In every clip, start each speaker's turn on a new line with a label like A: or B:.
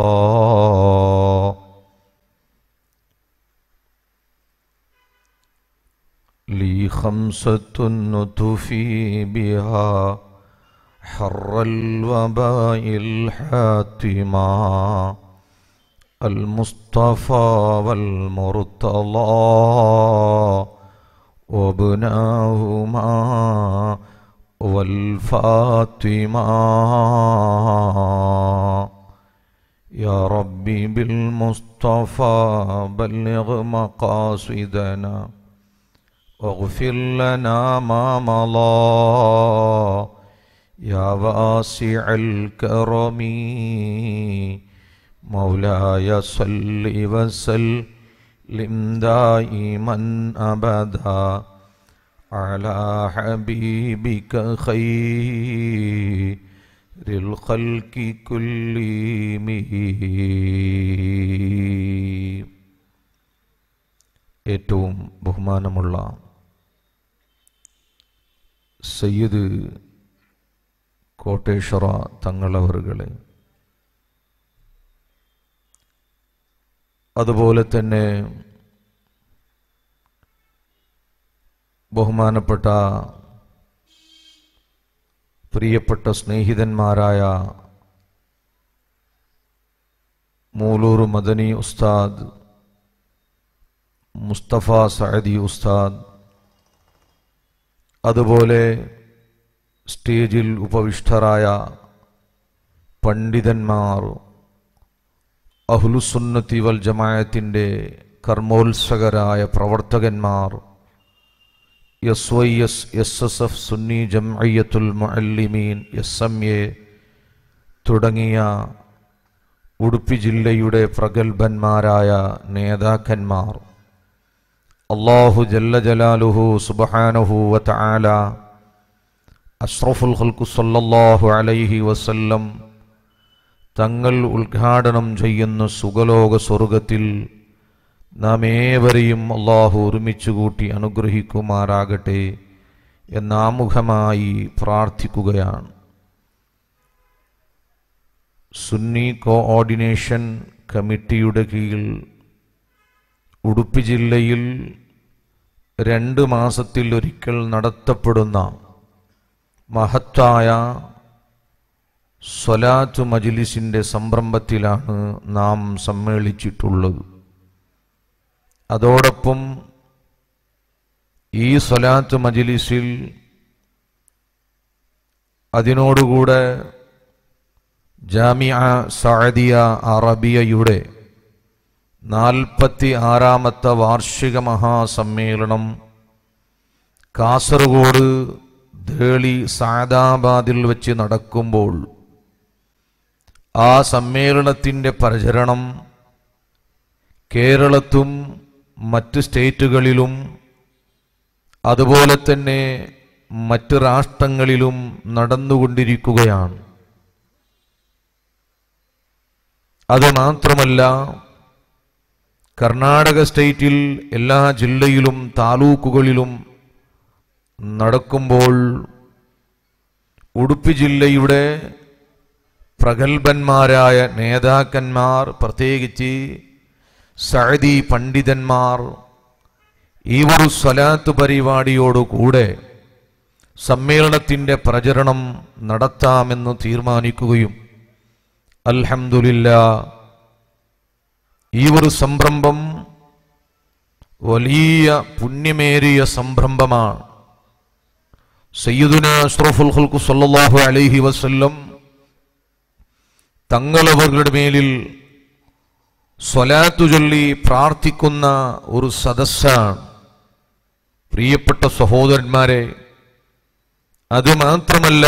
A: لي خمسة نتفي بها حر الوباء الحاتما المصطفى والمرتضى وابناهما والفاطمة يا ربي بالمصطفى بلغ مقاصدنا واغفر لنا ما مضى يا واسع الكرم مولاي صل وسلم دائما ابدا على حبيبك خير الخلق كلهم ഏറ്റവും ബഹുമാനമുള്ള സയ്യിദ് കോട്ടേശ്വറ തങ്ങളവറുകളെ അതുപോലെ തന്നെ ബഹുമാനപ്പെട്ട പ്രിയപ്പെട്ട സ്നേഹിതന്മാരായ മൂലൂർ മദനി ഉസ്താദ് മുസ്തഫ സഅദി ഉസ്താദ് അതുപോലെ സ്റ്റേജിൽ ഉപവിഷ്ടരായ പണ്ഡിതന്മാർ അഹ്ലുസുന്നത്തി വൽ ജമായത്തിൻ്റെ കർമ്മോത്സകരായ പ്രവർത്തകന്മാർ S Y S S S F സുന്നി ജംഅയ്യത്തുൽ മുഅല്ലിമീൻ എസ് എം എ തുടങ്ങിയ ഉടുപ്പി ജില്ലയുടെ പ്രഗത്ഭന്മാരായ നേതാക്കന്മാർ അള്ളാഹു ജല്ല ജലാലുഹു സുബഹാനഹു വതആല അഷ്റഫുൽ ഖൽക്കു സല്ലല്ലാഹു അലൈഹി വസല്ലം തങ്ങൾ ഉദ്ഘാടനം ചെയ്യുന്ന സുഖലോക സ്വർഗത്തിൽ നാം ഏവരെയും അള്ളാഹു ഒരുമിച്ച് കൂട്ടി അനുഗ്രഹിക്കുമാറാകട്ടെ എന്നാമുഖമായി പ്രാർത്ഥിക്കുകയാണ് സുന്നി കോഓർഡിനേഷൻ കമ്മിറ്റിയുടെ കീഴിൽ ഉടുപ്പി ജില്ലയിൽ രണ്ട് മാസത്തിൽ ഒരിക്കൽ നടത്തപ്പെടുന്ന മഹത്തായ സ്വലാത്ത് മജിലിസിൻ്റെ സംരംഭത്തിലാണ് നാം സമ്മേളിച്ചിട്ടുള്ളത് അതോടൊപ്പം ഈ സ്വലാത്ത് മജിലിസിൽ അതിനോടുകൂടെ ജാമിയ സഅദിയ അറബിയയുടെ നാൽപ്പത്തി ആറാമത്തെ വാർഷിക മഹാസമ്മേളനം കാസർഗോഡ് ദേളി സാദാബാദിൽ വെച്ച് നടക്കുമ്പോൾ ആ സമ്മേളനത്തിൻ്റെ പ്രചരണം കേരളത്തും മറ്റ് സ്റ്റേറ്റുകളിലും അതുപോലെ തന്നെ മറ്റ് രാഷ്ട്രങ്ങളിലും നടന്നുകൊണ്ടിരിക്കുകയാണ് അത് മാത്രമല്ല കർണാടക സ്റ്റേറ്റിൽ എല്ലാ ജില്ലയിലും താലൂക്കുകളിലും നടക്കുമ്പോൾ ഉടുപ്പി ജില്ലയുടെ പ്രഗത്ഭന്മാരായ നേതാക്കന്മാർ പ്രത്യേകിച്ച് സഅദി പണ്ഡിതന്മാർ ഈ ഒരു സ്വലാത്ത് പരിപാടിയോടുകൂടെ സമ്മേളനത്തിൻ്റെ പ്രചരണം നടത്താമെന്ന് തീരുമാനിക്കുകയും അൽഹംദുലില്ല ഈ ഒരു സംരംഭം വലിയ പുണ്യമേറിയ സംരംഭമാണ് സയ്യിദുന അഷ്റഫുൽ ഖൽഖു സല്ലല്ലാഹു അലൈഹി വസല്ലം തങ്ങളവരുടെ മേലിൽ സ്വലാത്തു ചൊല്ലി പ്രാർത്ഥിക്കുന്ന ഒരു സദസ്സാണ് പ്രിയപ്പെട്ട സഹോദരന്മാരെ അത് മാത്രമല്ല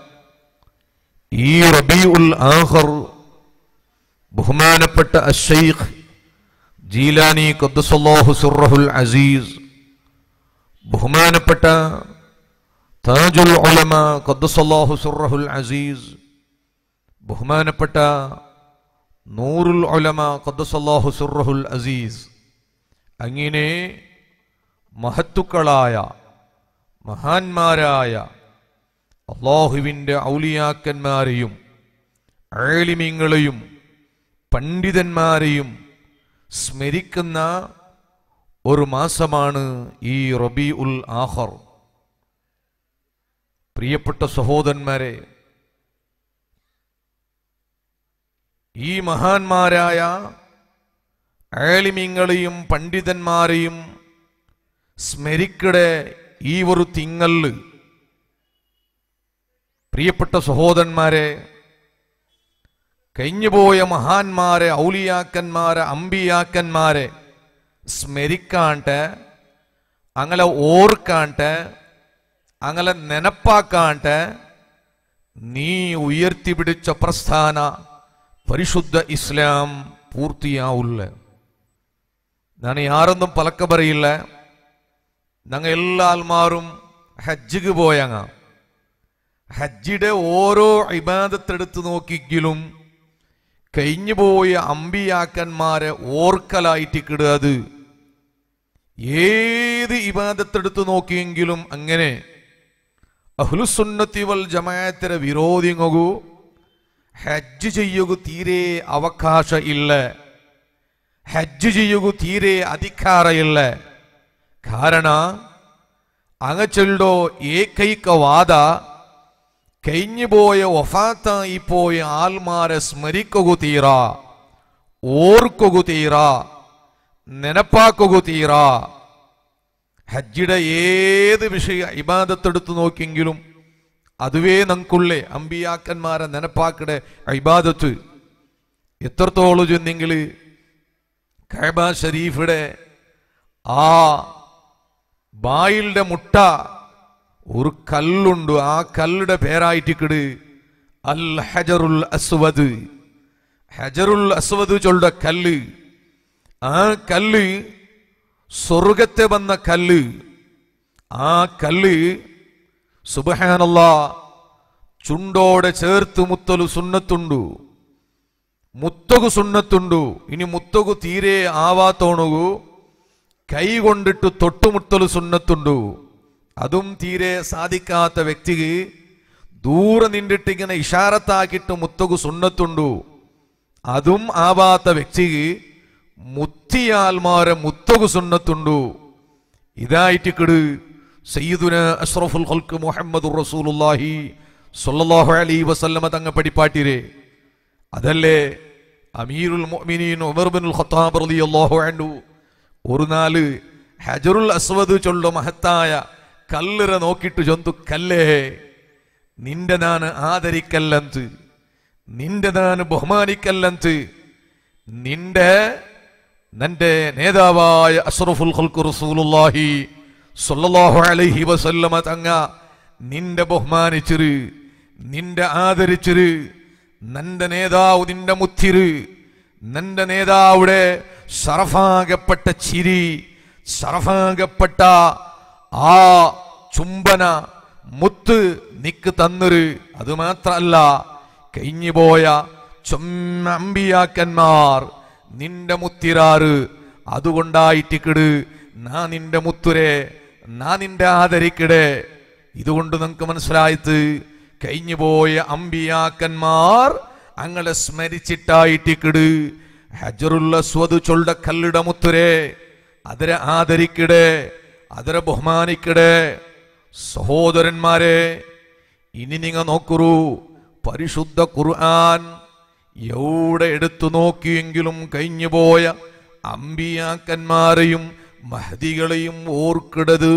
A: ഈ റബീഉൽ ആഖർ ബഹുമാനപ്പെട്ട അഷൈഖ് ജീലാനി ഖദ്ദസല്ലാഹു സിർറഹുൽ അസീസ് ബഹുമാനപ്പെട്ട താജുൽ ഉലമ ഖദ്ദസല്ലാഹു സിർറഹുൽ അസീസ് ബഹുമാനപ്പെട്ട നൂറുൽ ഉലമ ഖദ്ദസല്ലാഹു സിർറഹുൽ അസീസ് അങ്ങനെ മഹത്തുക്കളായ മഹാന്മാരായ അള്ളാഹുവിൻ്റെ ഔലിയാക്കന്മാരെയും ആലിമ്യങ്ങളെയും പണ്ഡിതന്മാരെയും സ്മരിക്കുന്ന ഒരു മാസമാണ് ഈ റബി ഉൽ ആഹർ പ്രിയപ്പെട്ട സഹോദരന്മാരെ ഈ മഹാന്മാരായ ആലിമ്യങ്ങളെയും പണ്ഡിതന്മാരെയും സ്മരിക്കടെ ഈ ഒരു തിങ്ങല് പ്രിയപ്പെട്ട സഹോദരന്മാരെ കഴിഞ്ഞുപോയ മഹാന്മാരെ ഔലിയാക്കന്മാരെ അമ്പിയാക്കന്മാരെ സ്മരിക്കാണ്ട് അങ്ങനെ ഓർക്കാണ്ട് അങ്ങനെ നെനപ്പാക്കാണ്ട് നീ ഉയർത്തിപ്പിടിച്ച പ്രസ്ഥാന പരിശുദ്ധ ഇസ്ലാം പൂർത്തിയാവില്ല ഞാൻ യാരൊന്നും പലക്ക പറയില്ല ഞങ്ങൾ എല്ലാ ആൾമാരും ഹജ്ജിക്ക് പോയങ്ങ ഹജ്ജിയുടെ ഓരോ ഇബാദത്തെടുത്ത് നോക്കിയെങ്കിലും കഴിഞ്ഞുപോയ അമ്പിയാക്കന്മാരെ ഓർക്കലായിട്ട് കിടത് ഏത് ഇബാദത്തെടുത്ത് നോക്കിയെങ്കിലും അങ്ങനെ അഹ്ലുസുന്നത്തി വൽ ജമാഅത്തിരെ വിരോധിങ്ങു ഹജ്ജ് ചെയ്യുക തീരെ അവകാശ ഇല്ല ഹജ്ജ് ചെയ്യുക തീരെ അധികാര ഇല്ല കാರಣ അങ്ങച്ചെല്ലോ ഏകൈക വാദ കഴിഞ്ഞുപോയ ഒഫാത്തായി പോയ ആൽമാരെ സ്മരിക്കുക തീര ഓർക്കുക തീര നെനപ്പാക്കുക തീര ഹജ്ജിയുടെ ഏത് വിഷയ ഇബാദത്തെടുത്ത് നോക്കിയെങ്കിലും അതുവേ നമുക്കുള്ളേ അമ്പിയാക്കന്മാരെ നെനപ്പാക്കടെ ഇബാദത്ത് എത്രത്തോളം ചെന്നെങ്കിൽ കൈബ ഷരീഫിയുടെ ആ ബായിയുടെ മുട്ട ഒരു കല്ലുണ്ട് ആ കല്ലുടെ പേരായിട്ടിക്കിട് അൽ ഹജറുൽ അസ്വദ് ഹജറുൽ അസ്വദ് ചൊല്ലുടെ കല്ല് ആ കല്ല് സ്വർഗത്തെ വന്ന കല്ല് ആ കല്ല് സുബഹാനല്ല ചുണ്ടോടെ ചേർത്ത് മുത്തലു സുന്നത്തുണ്ടു മുത്തകു സുന്നത്തുണ്ടു ഇനി മുത്തകു തീരെ ആവാത്തോണുകു കൈ കൊണ്ടിട്ട് തൊട്ടുമുട്ടಲು സുന്നത്തുണ്ടു അതും തീരെ സാധിക്കാത്ത വ്യക്തിക്ക് ദൂരെ നിന്നിട്ട് ഇങ്ങനെ ഇഷാറത്താക്കിയിട്ട് മുത്തകു സുന്നത്തുണ്ടു അതും ആവാത്ത വ്യക്തിക്ക് മുത്തിയാൽമാരെ മുത്തകു സുന്നത്തുണ്ടു ഇതായിട്ട് കിട് സയ്യിദുന അഷ്റഫുൽ ഖൽക്ക് മുഹമ്മദ് റസൂലുള്ളാഹി സ്വല്ലല്ലാഹു അലൈഹി വസല്ലമ തങ്ങ പഠിപ്പാട്ടിരെ അതല്ലേ അമീറുൽ മുഅ്മിനീൻ ഉമർ ബിനുൽ ഖത്താബ് റളിയല്ലാഹു അൻഹു ഒരു നാല് ഹജറുൽ അസ്വദ് ചൊല്ല മഹത്തായ കല്ലിറ നോക്കിയിട്ട് ചൊന്തു കല്ലേ നിന്റെ നാന് ആദരിക്കല്ലന്ത് നിന്റെ നാന് ബഹുമാനിക്കല്ലന്ത് നിന്റെ നിന്റെ നേതാവായ അഷ്റഫുൽ ഖൽഖു റസൂലുള്ളാഹി സ്വല്ലല്ലാഹു അലൈഹി വസല്ലമ തങ്ങ നിന്റെ ബഹുമാനിച്ചിര് നിന്റെ ആദരിച്ചിര് നിന്റെ നേതാവ് നിന്റെ മുത്തിര് നിന്റെ നേതാവിടെ സറഫാകപ്പെട്ട ചിരി സറഫാകപ്പെട്ട ആ ചുംബന മുത്ത് നിക്ക് തന്നൊരു അത് മാത്രല്ല കഴിഞ്ഞുപോയ ചൊമ്മമ്പിയാക്കന്മാർ നിന്റെ മുത്തിരാറ് അതുകൊണ്ടായിട്ടിക്കിട് നാ നിന്റെ മുത്തുരെ നാ നിന്റെ ആദരിക്കിടെ ഇതുകൊണ്ട് നമുക്ക് മനസ്സിലായത് കഴിഞ്ഞുപോയ അമ്പിയാക്കന്മാർ അങ്ങനെ സ്മരിച്ചിട്ടായിട്ടിക്കിട് ഹജറുള്ള സ്വത് ചൊല്ല കല്ലിട മുത്തുരെ അതിരെ ആദരിക്കിടെ അതിരെ ബഹുമാനിക്കിടെ സഹോദരന്മാരെ ഇനി നിങ്ങ നോക്കുറു പരിശുദ്ധ ഖുർആൻ എവിടെ എടുത്തു നോക്കിയെങ്കിലും കഴിഞ്ഞുപോയ അമ്പിയാക്കന്മാരെയും മഹദികളെയും ഓർക്കിടത്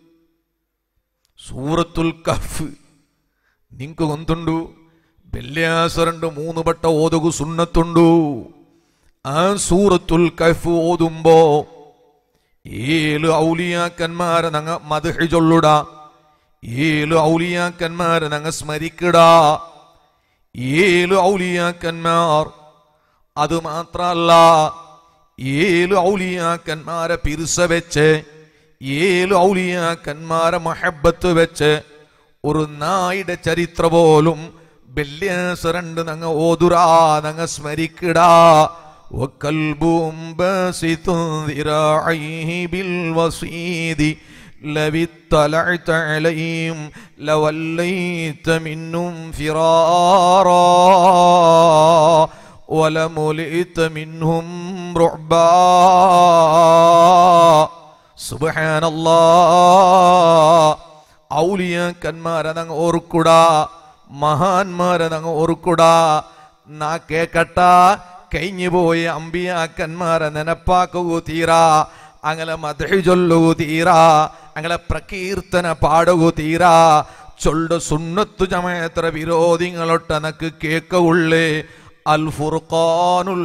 A: സൂറത്തുൽ കഫ് നിങ്ങക്ക് ഗൊന്തുണ്ടു വെള്ളിയാസരണ്ട് മൂന്ന് പട്ട ഓതുകു സുന്നത്തുണ്ടു ആ സൂറത്തുൽ കഫ് ഓതുമ്പോ ഏഴ് ഔലിയാക്കന്മാരെ നങ്ങ മധു ചൊല്ലുട ഏഴ് ഔലിയാക്കന്മാരെ നങ്ങ സ്മരിക്കടാ ഏഴ് ഔലിയാക്കന്മാർ അത് മാത്രല്ല ഏഴ് ഔലിയാക്കന്മാരെ പിരിസ വെച്ച് ഏഴ് ഔലിയാക്കന്മാരെ മഹബത്ത് വെച്ച് ഒരു നായുടെ ചരിത്ര പോലും വെള്ളിയാസരണ്ട് നങ്ങ ഓതുറാ നങ്ങ സ്മരിക്കടാ وكلب باسط ذراعيه بالوصيد لو اطلعت عليهم لوليت منهم فرارا ولملئت منهم رعبا سبحان الله ഔലിയാക്കന്മാരെ നങ്ങ് ഓർക്കുടാ മഹാന്മാരെ നങ്ങ് ഓർക്കുടാ നാ കേക്കട്ട കഴിഞ്ഞുപോയ അമ്പിയാക്കന്മാരെ നെനപ്പാക്കൂ തീരാ അങ്ങനെ മധു ചൊല്ലൂ തീരാ അങ്ങനെ പ്രകീർത്തന പാടുകൂ തീരാ ചൊല്ല് സുന്നത്തു ചമയത്ര വിരോധിങ്ങളൊട്ടനക്ക് കേക്കുള്ളേ അൽ ഫുർഖാനുൽ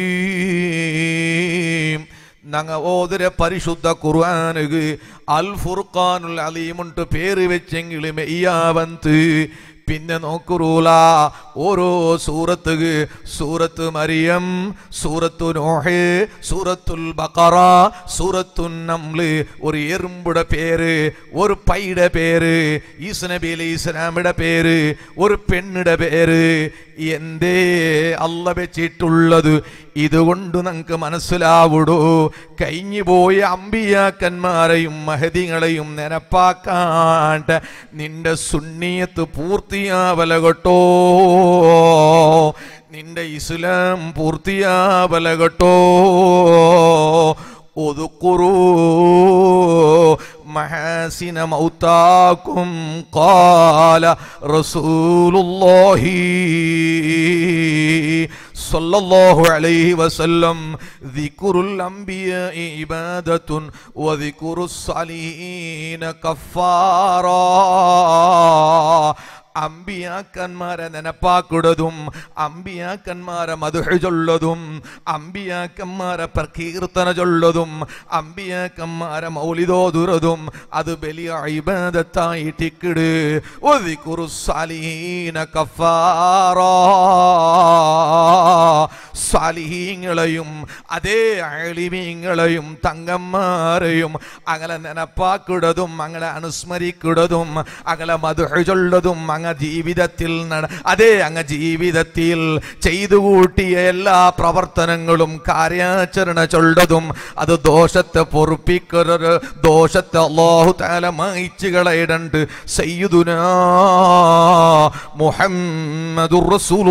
A: അലീം നങ്ങ ഓതിര പരിശുദ്ധ ഖുർആനുക്ക് അൽ ഫുർഖാനുൽ അലീമുണ്ട് പേര് വെച്ചെങ്കിലും മെയ്യാവന്ത് പിന്നെ നോക്കുറൂല ഓരോ സൂറത്തുക്ക് സൂറത്ത് മരിയം സൂറത്തു നോഹ് സൂറത്തുൽ ബക്കറ സൂറത്തു നംല് ഒരു എറുമ്പുടെ പേര് ഒരു പൈയുടെ പേര് ഈസ് നബി അലൈഹി ഇസ്ലാമിയുടെ പേര് ഒരു പെണ്ണിടെ പേര് എന്തേ അല്ല വെച്ചിട്ടുള്ളത് ഇതുകൊണ്ട് നമുക്ക് മനസ്സിലാവിടൂ കഴിഞ്ഞു പോയ അമ്പിയാക്കന്മാരെയും മഹതികളെയും നിരപ്പാക്കാണ്ട് നിന്റെ സുന്നിയത്ത് പൂർത്തിയാവല കേട്ടോ നിന്റെ ഇസ്ലാം പൂർത്തിയാവല കേട്ടോ اذكروا محاسن موتاكم قال رسول الله صلى الله عليه وسلم ذكر الأنبياء عبادة وذكر الصالحين كفارا അമ്പിയാക്കന്മാരെ നെനപ്പാക്കുന്നതും അമ്പിയാക്കന്മാരെ മധുഹ ചൊല്ലതും അമ്പിയാക്കന്മാരെ പ്രകീർത്തന ചൊല്ലതും അമ്പിയാക്കന്മാരെ മൗലിതോതുറതും അത് വലിയ ഇബാദത്തായിട്ടിക്കിട് ഒതിക്കുറു സാലീന കഫാറാ സാലിഹീങ്ങളെയും അതേ അളിമീങ്ങളെയും തങ്ങന്മാരെയും അങ്ങനെ നെനപ്പാക്കുന്നതും അങ്ങനെ അനുസ്മരിക്കുന്നതും അങ്ങനെ മധുഹ ചൊല്ലതും അങ്ങ ജീവിതത്തിൽ നട അതേ അങ്ങ് ജീവിതത്തിൽ ചെയ്തു കൂട്ടിയ എല്ലാ പ്രവർത്തനങ്ങളും കാര്യാചരണ ചൊല്ലതും അത് ദോഷത്തെ പൊറുപ്പിക്കരുത് ദോഷത്തെ അള്ളാഹു താല മായിച്ചു കളയിടണ്ട് സയ്യിദുന മുഹമ്മദുർ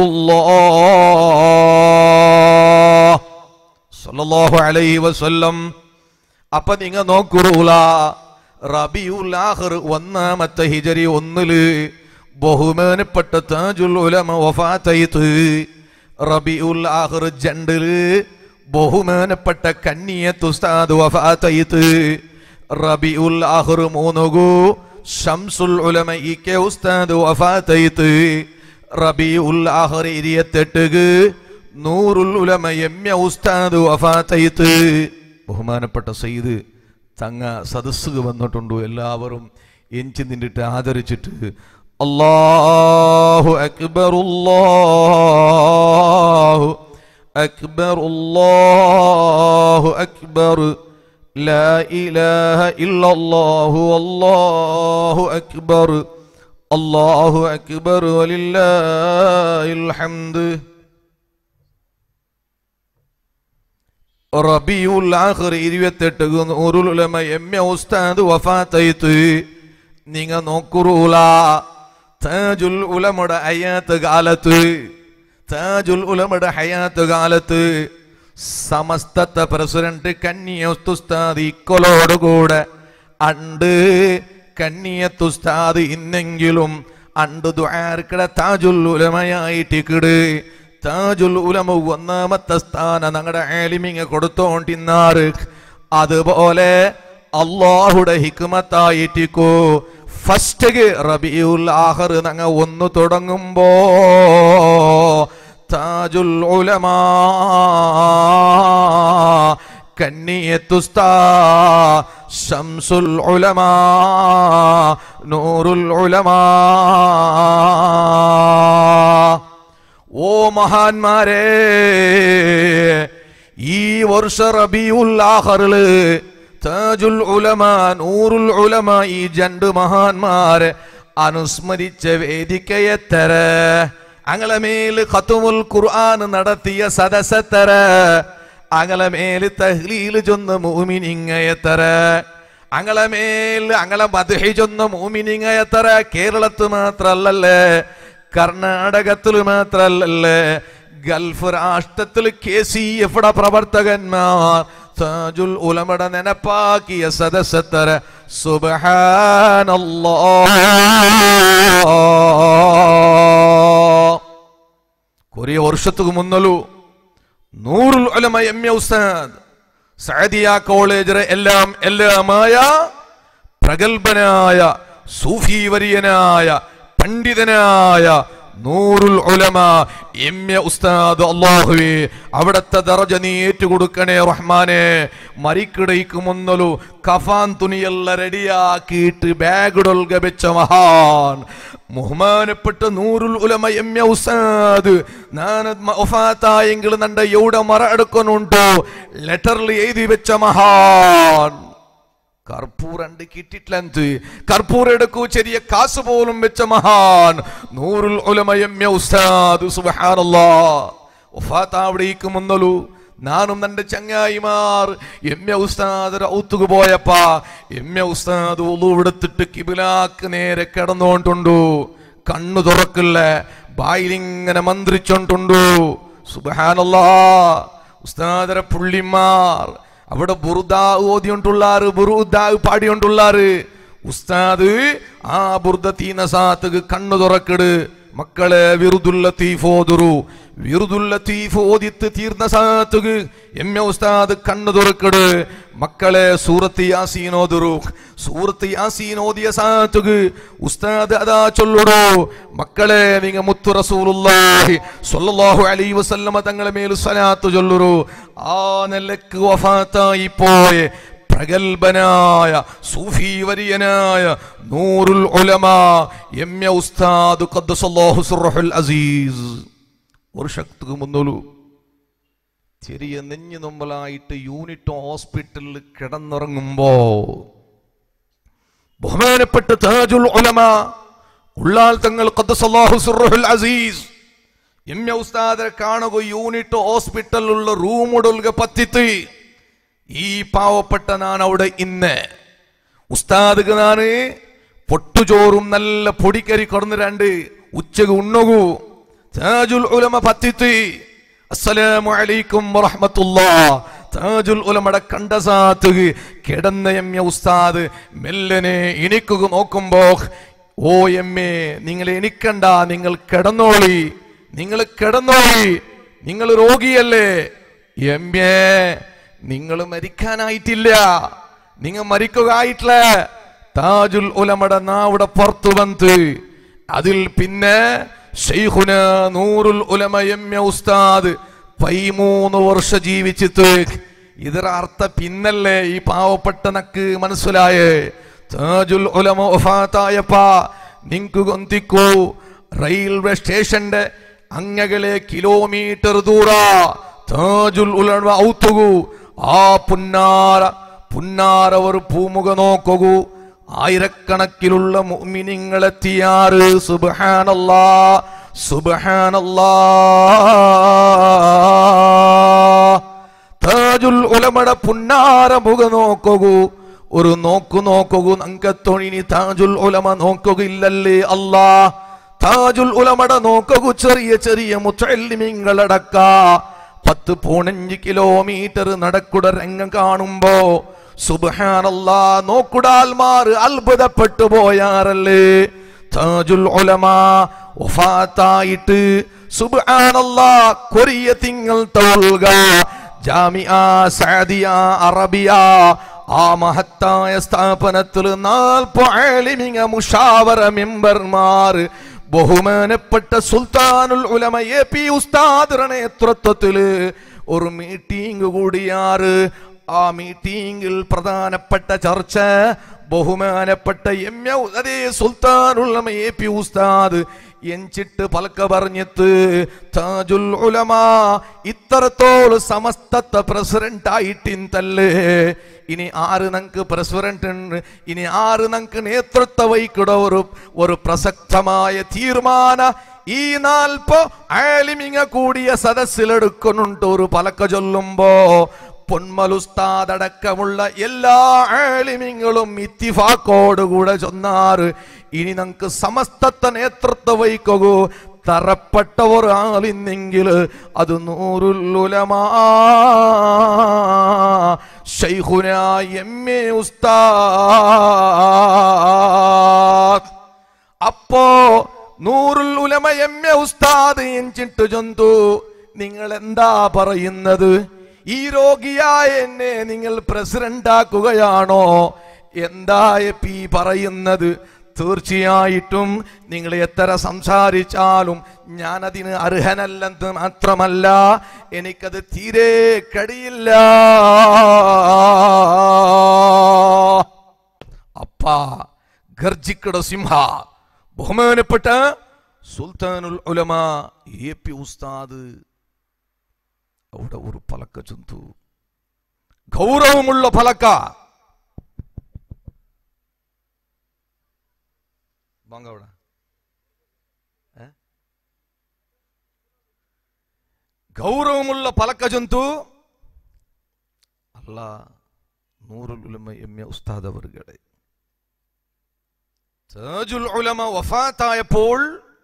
A: റസൂലുള്ളാഹ് സല്ലല്ലാഹു അലൈഹി വസല്ലം അപ്പൊ നിങ്ങ നോക്കുറൂല റബിയുൽ ആഖിർ ഒന്നാമത്തെ ഹിജരി ഒന്നില് ബഹുമാനപ്പെട്ട താജുൽ ഉലമ വഫാത്തയിത്ത് റബിയുൽ ആഖിർ ജണ്ടില് ബഹുമാനപ്പെട്ട കന്നിയത്ത് ഉസ്താദ് വഫാത്തയിത്ത് റബിയുൽ ആഖിർ മൂന്നുകു ഷംസുൽ ഉലമ ഇ കെ ഉസ്താദ് വഫാത്തയിത്ത് റബിയുൽ ആഖിർ ഇരുപത്തെട്ടുക്ക് നൂറുൽ ഉലമ എമ്യ ഉസ്താദ് വഫാത്തയിത്ത് ബഹുമാനപ്പെട്ട സയ്യിദ് തങ്ങ സദസ്സുക വന്നിട്ടുണ്ടോ എല്ലാവരും എനിക്ക് നിന്നിട്ട് ആദരിച്ചിട്ട് അല്ലാഹു അക്ബർ അല്ലാഹു അക്ബർ അല്ലാഹു അക്ബർ لا إله إلا الله والله أكبر الله أكبر ولله الحمد റബിയുൽ ആഖിർ ഇരുപത്തെട്ട് നൂറുൽ ഉലമ എം എ ഉസ്താദ് വഫാത്തയിത്ത് നിങ്ങ നോക്കുറൂല താജുൽ ഉലമയുടെ ഹയാത്ത് കാലത്ത് താജുൽ ഉലമയുടെ ഹയാത്ത് കാലത്ത് സമസ്തത്തെ പ്രസിഡന്റ് കന്നിയുസ്താദ് ഇക്കൊലോടുകൂടെ അണ്ട് കന്നിയത്തുസ്താദ് ഇന്നെങ്കിലും അണ്ട് ദ്വാർക്കട താജുൽ ഉലമയായിട്ടിക്കിട് താജുൽ ഉലമ ഒന്നാമത്തെ സ്ഥാനം ഞങ്ങളുടെ ആലിമിങ്ങ കൊടുത്തോണ്ടിന്നാറ് അതുപോലെ അള്ളാഹുടെ ഹിക്മത്തായിട്ടിക്കോ ഫസ്റ്റ് റബിയുൽ ആഹർ ഞങ്ങ ഒന്ന് തുടങ്ങുമ്പോ താജുൽ ഉലമാ കന്നിയത്തുസ്താ ഷംസുൽ ഉലമാ നൂറുൽ ഉലമാ ഓ മഹാന്മാരെ ഈ വർഷ റബിയുൽ ആഖറില് താജുൽ ഉലമ നൂറുൽ ഉലമ ഈ രണ്ട് മഹാന്മാരെ അനുസ്മരിച്ച വേദിക്കയെത്തര അങ്ങളമേൽ ഖത്തുമുൽ ഖുർആൻ നടത്തിയ സദസ്സത്തര അങ്ങളമേൽ തഹ്ലീൽ ചൊന്ന മൂമിനിങ്ങയത്തര അങ്ങളമേൽ അങ്ങളെ മദ്ഹി ചൊന്ന മൂമിനിങ്ങയത്തര കേരളത്ത് മാത്രല്ലല്ലേ കർണാടകത്തിൽ മാത്രല്ലല്ലേ ഗൾഫ് രാഷ്ട്രത്തിൽ കെ സി എഫ് പ്രവർത്തകന്മാർ താജുൽ ഉലമട നെനപ്പാക്കിയ സദസ്സത്തര സുബഹാനല്ലാ കുറേ വർഷത്തുക്ക് മുന്നಲು നൂറുൽ ഉലമ എം എ ഉസ്താദ് സഅദിയ കോളേജിലെ എല്ലാം എല്ലാമായ പ്രഗത്ഭനായ സൂഫി വര്യനായ പണ്ഡിതനായ നൂറുൽ ഉലമ എം എ ഉസ്താദ് അള്ളാഹുവേ അവിടത്തെ ദറജ നീ ഏറ്റുകൊടുക്കണേ റഹ്മാനെ മരിക്കിടയ്ക്ക് മുന്നലു കഫാൻ തുണിയെല്ലാം റെഡിയാക്കിയിട്ട് ബാഗുടൊൽക വെച്ച മഹാൻ ബഹുമാനപ്പെട്ട നൂറുൽ ഉലമ എം എ ഉസ്താദ് ഒഫാത്തായെങ്കിൽ നണ്ട എവിടെ മറ എടുക്കുന്നുണ്ടോ ലെറ്ററിൽ എഴുതി വെച്ച മഹാൻ കർപ്പൂർ ഉണ്ട് കിട്ടിട്ടില്ലെന്ത് കർപ്പൂർ എടുക്കൂ ചെറിയ കാസ് പോലും വെച്ച മഹാൻ നൂറുൽ ഉലമ എം എ ഉസ്താദ് സുബ്ഹാനല്ലാ ഒഫാത്താവിടേക്ക് മുന്നലു നാനും എൻ്റെ ചങ്ങായിമാർ എം എ ഉസ്താദ് ഔത്തുക്ക് പോയപ്പാ എം എ ഉസ്താദ് ഉളു എടുത്തിട്ട് കിബിലാക്ക് നേരെ കിടന്നുകൊണ്ടുണ്ടു കണ്ണു തുറക്കില്ല ബായിലിങ്ങനെ മന്ത്രിച്ചോണ്ടുണ്ടു സുബഹാനല്ലാ ഉസ്താദര പുള്ളിമാർ അവിടെ ബുറുദാ ഓതിയോണ്ടുള്ളാറ് ബുറുദാ പാടിയോണ്ടുള്ളാറ് ഉസ്താദ് ആ ബുർദ തീനസാത്തുക്ക് കണ്ണു തുറക്കിട് മക്കളെ വിറുദുല്ല തീഫോതുറു വിറുദുല്ല തീഫ് ഓതിത്ത് തീർന്ന സാത്തുക്ക് എം എ ഉസ്താദ് കണ്ണു തുറക്കിട് മക്കളെ സൂറത്ത് യാസീൻ ഓതുറു സൂറത്ത് യാസീൻ ഓതിയ സാത്തുക്ക് ഉസ്താദ് അതാ ചൊല്ലുടോ മക്കളെ നിങ്ങ മുത്തു റസൂലുള്ളാഹി സ്വല്ലല്ലാഹു അലൈഹി വസല്ലമ തങ്ങളെ മേൽ സ്വലാത്ത് ചൊല്ലുറു ആ നിലക്ക് വഫാത്തായി പോയ പ്രഗത്ഭനായ സൂഫി വര്യനായ നൂറുൽ ഉലമ എം എ ഉസ്താദ് ഖദ്ദസല്ലാഹു സിർറുൽ അസീസ് ഒരു ശക്തിക്ക് മുന്നോലു ചെറിയ നെഞ്ഞു നൊമ്പലായിട്ട് യൂണിറ്റ് ഹോസ്പിറ്റലിൽ കിടന്നുറങ്ങുമ്പോ ബഹുമാനപ്പെട്ട താജുൽ ഉലമ ഉള്ളാൽ തങ്ങൾ ഖദ്ദസല്ലാഹു സിർറുൽ അസീസ് എം എ ഉസ്താദെ കാണുക യൂണിറ്റ് ഹോസ്പിറ്റലിലുള്ള റൂമുടൽക പത്തിത്ത് ഈ പാവപ്പെട്ട ഞാൻ അവിടെ ഇന്ന് ഉസ്താദ് നാന് പൊട്ടുചോറും നല്ല പൊടിക്കരി കൊടുന്ന് രണ്ട് ഉച്ചക്ക് ഉണ്ണുകൂ താജുൽ ഉലമ പത്തിത്ത് അസ്സലാമു അലൈക്കും വറഹ്മത്തുള്ളാ താജുൽ ഉലമയുടെ കണ്ടസാത്ത് കിടന്ന എം എ ഉസ്താദ് മെല്ലനെ ഇണിക്കുക നോക്കുമ്പോ ഓ എം എ നിങ്ങൾ എണിക്കണ്ട നിങ്ങൾ കിടന്നോളി നിങ്ങൾ കിടന്നോളി നിങ്ങൾ രോഗിയല്ലേ എം എ നിങ്ങൾ മരിക്കാനായിട്ടില്ല നിങ്ങൾ മരിക്കുകയായിട്ടില്ല താജുൽ ഉലമയുടെ നാവിടെ പുറത്തു വന്ന് അതിൽ പിന്നെ ഷെയ്ഖുന നൂറുൽ ഉലമ എം എ ഉസ്താദ് പൈമൂന്ന് വർഷം ജീവിച്ചിട്ട് ಇದರ ಅರ್ಥ ಪಿನ್ನಲ್ಲೇ ಈ ಪಾವಪಟ್ಟ ನಕ್ಕು ಮನಸ್ಸುಲಾಯೆ ತಾಜುಲ್ ಉಲಮ ಒಫಾತಾಯಪ್ಪ ನಿಂಕು ಗೊಂತಿಕ್ಕು ರೈಲ್ವೆ ಸ್ಟೇಷನ್ಡೆ അങ്ങകളെ കിലോമീറ്റർ ദൂര താജുൽ ഉലമ ഔത്തുകു ആ പുന്നാര പുന്നാര ഒരു പൂമുഖ നോക്കൂ ആയിരക്കണക്കിലുള്ള മുഅ്മിനീങ്ങളെത്തിയാറ് സുബ്ഹാനല്ലാ സുബ്ഹാനല്ലാ താജുൽ ഉലമട പുന്നാര മുഖ നോക്കൂ ഒരു നോക്കു നോക്കൂ നങ്കത്തൊണിനി താജുൽ ഉലമ നോക്കുകയില്ലല്ലേ അല്ലാ താജുൽ ഉലമട നോക്കൂ ചെറിയ ചെറിയ മുത്തല്ലിമിങ്ങളടക്ക പത്ത് പതിനഞ്ച് കിലോമീറ്റർ നടക്കുട രംഗം കാണുമ്പോ സുബ്ഹാനല്ലാ നോക്കുടാൽമാർ അത്ഭുതപ്പെട്ടു പോയാറല്ലേ താജുൽ ഉലമ വഫാത്തായിട്ട് സുബ്ഹാനല്ലാ കൊറിയ തിങ്കൾ തോൽക ജാമിഅ സഅദിയ അറബിയ ആ മഹത്തായ സ്ഥാപനത്തിൽ നാൽപ്പലിമിങ്ങ മുഷാവറ മെമ്പർമാർ ബഹുമാനപ്പെട്ട സുൽത്താനുൽ ഉലമ എ പി ഉസ്താദിന്റെ നേതൃത്വത്തില് ഒരു മീറ്റിംഗ് കൂടിയാറ് ആ മീറ്റിംഗിൽ പ്രധാനപ്പെട്ട ചർച്ച ബഹുമാനപ്പെട്ട എം എ അതേ സുൽത്താനുൽ എ പി ഉസ്താദ് എഞ്ചിട്ട് പലക്ക പറഞ്ഞിട്ട് താജുൽ ഉലമ ഇത്രത്തോളം സമസ്തത്തെ പ്രസിഡന്റ് ആയിട്ടിന്തല്ലേ ഇനി ആറ് നങ്ക് പ്രസിഡന്റ് ഉണ്ട് ഇനി ആറ് നങ്ക് നേതൃത്വ വഹിക്കുന്ന ഒരു ഒരു പ്രസക്തമായ തീരുമാന ഈ നാൽപ്പോ ആലിമിങ്ങ കൂടിയ സദസ്സിലെടുക്കുന്നുണ്ട് ഒരു പലക്ക ചൊല്ലുമ്പോ പൊന്മലുസ്താദടക്കമുള്ള എല്ലാ ആലിമിങ്ങളും ഇത്തിഫാക്കോടുകൂടെ ചൊന്നാറ് ഇനി നമുക്ക് സമസ്തത്തെ നേതൃത്വം വഹിക്കൂ തറപ്പെട്ട ഒരാളിന്നെങ്കിൽ അത് നൂറുല്ലുലമാ ശൈഖുന എം എ ഉസ്താദ് അപ്പോ നൂറുൽ ഉലമ എം എ ഉസ്താദ് എഞ്ചിട്ട് ചൊന്തു നിങ്ങൾ എന്താ പറയുന്നത് ഈ രോഗിയായ എന്നെ നിങ്ങൾ പ്രസിഡന്റ് ആക്കുകയാണോ എന്താ എപ്പി പറയുന്നത് തീർച്ചയായിട്ടും നിങ്ങൾ എത്ര സംസാരിച്ചാലും ഞാൻ അതിന് അർഹനല്ലെന്ന് മാത്രമല്ല എനിക്കത് തീരെ കഴിയില്ല അപ്പാ ഗർജിക്കട സിംഹ ബഹുമാനപ്പെട്ട സുൽത്താനുൽ ഉലമ എ പി ഉസ്താദ് അവിടെ ഒരു പലക്ക ചുന്തു ഗൗരവമുള്ള പലക്ക വാങ്ങ അവിടെ ഏ? ಗೌರವമുള്ള ಪಲಕ ಜಂತು ಅಲ್ಲ ನೂರುಲ್ ಉಲಮ ಎಮ್ಮೆ ഉസ്താദ് അവരുടെ താജുൽ ഉലമ വഫാത്തായപ്പോൾ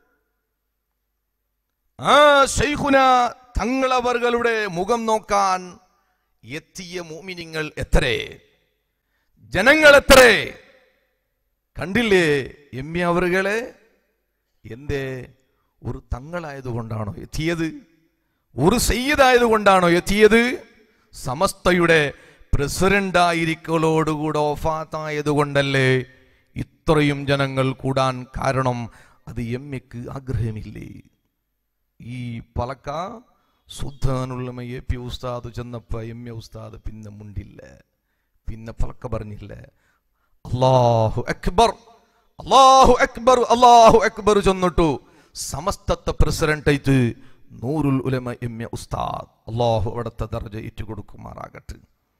A: ആ ശൈഖുന തങ്ങളവர்களுടെ മുഖം നോക്കാൻ എത്തിയ മോമിനിങ്ങൾ എത്രേ ജനങ്ങൾ എത്രേ കണ്ടില്ലേ എമ്മി അവറുകളെ എന്റെ ഒരു തങ്ങളായതുകൊണ്ടാണോ എത്തിയത് ഒരു സയ്യിദായതുകൊണ്ടാണോ എത്തിയത് സമസ്തയുടെ പ്രസിഡന്റ് ആയിരിക്കലോടുകൂടെ ഓഫാത്തായത് കൊണ്ടല്ലേ ഇത്രയും ജനങ്ങൾ കൂടാൻ കാരണം അത് എമ്മയ്ക്ക് ആഗ്രഹമില്ലേ ഈ പലക്ക സുദ്ധാനുള്ള എ പി ഉസ്താദ് ചെന്നപ്പോ എം എ ഉസ്താദ് പിന്നെ മുണ്ടില്ല പിന്നെ പലക്ക പറഞ്ഞില്ല അള്ളാഹു അക്ബർ അള്ളാഹു അക്ബർ അള്ളാഹു അക്ബർ ചെന്നിട്ടു സമസ്തത്തെ പ്രസിഡന്റ് ആയിട്ട് നൂറുൽ ഉലമ എം എ ഉസ്താദ് അള്ളാഹു അവിടുത്തെ ദർജ ഏറ്റുകൊടുക്കുമാറാകട്ടെ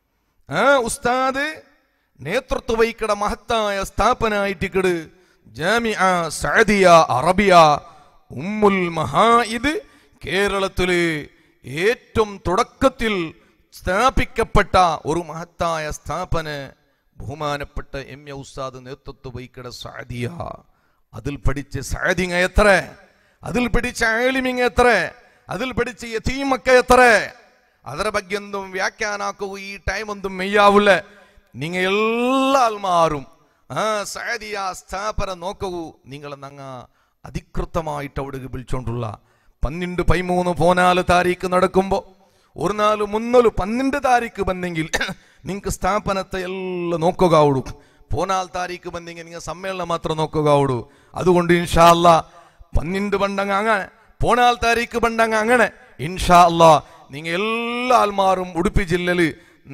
A: ആ ഉസ്താദ് നേതൃത്വ വഹിക്കട മഹത്തായ സ്ഥാപനായിട്ടിക്കട് ജാമിഅ സഅദിയ അറബിയ ഉമ്മുൽ മഹാഇദ് കേരളത്തില് ഏറ്റവും തുടക്കത്തിൽ സ്ഥാപിക്കപ്പെട്ട ഒരു മഹത്തായ സ്ഥാപന ബഹുമാനപ്പെട്ട എം എ ഉസ്താദ് നേതൃത്വ വഹിക്കട സഅദിയ അതിൽ പഠിച്ച സഅദിങ്ങ എത്ര അതിൽ പഠിച്ച ആലിമിങ് എത്ര അതിൽ പഠിച്ച യതീമക്ക എത്ര ಅದರ ಬಗ್ಗೆ ಒಂದು ವ್ಯಾಖ್ಯಾನ ಹಾಕುವ ಈ ಟೈಮ್ ಒಂದು ಮೆಯ್ಯಾವುಲ್ಲ ನಿಂಗ ಎಲ್ಲ ಮಾറും ആ സഅദിയ സ്ഥാപന നോക്കവു നിങ്ങൾ നങ്ങ അധികൃതമായിട്ട് അവിടേക്ക് വിളിച്ചോണ്ടുള്ള പന്നിണ്ട് പൈമൂന്ന് പോനാല് താരീഖ് നടക്കുമ്പോ ഒരു നാല് മുന്നല് പന്നിണ്ട് താരീഖ് ಬಂದೆങ്കിൽ നിങ്ങൾക്ക് സ്ഥാപനത്തെ എല്ലാം നോക്കുക അവടു പോനാൽ താരീഖ് ಬಂದೆങ്കിൽ നിങ്ങൾ സമ്മേളനം മാത്രം നോക്കുക അവടു അതുകൊണ്ട് ഇൻഷാ അല്ലാ പന്നിണ്ട് പണ്ടങ്ങ അങ്ങനെ പോണാൽ താരീഖ് പണ്ടങ്ങ അങ്ങനെ ഇൻഷാ അല്ലാ നിങ്ങ എല്ലാ ആൾമാരും ഉടുപ്പി ജില്ലയില്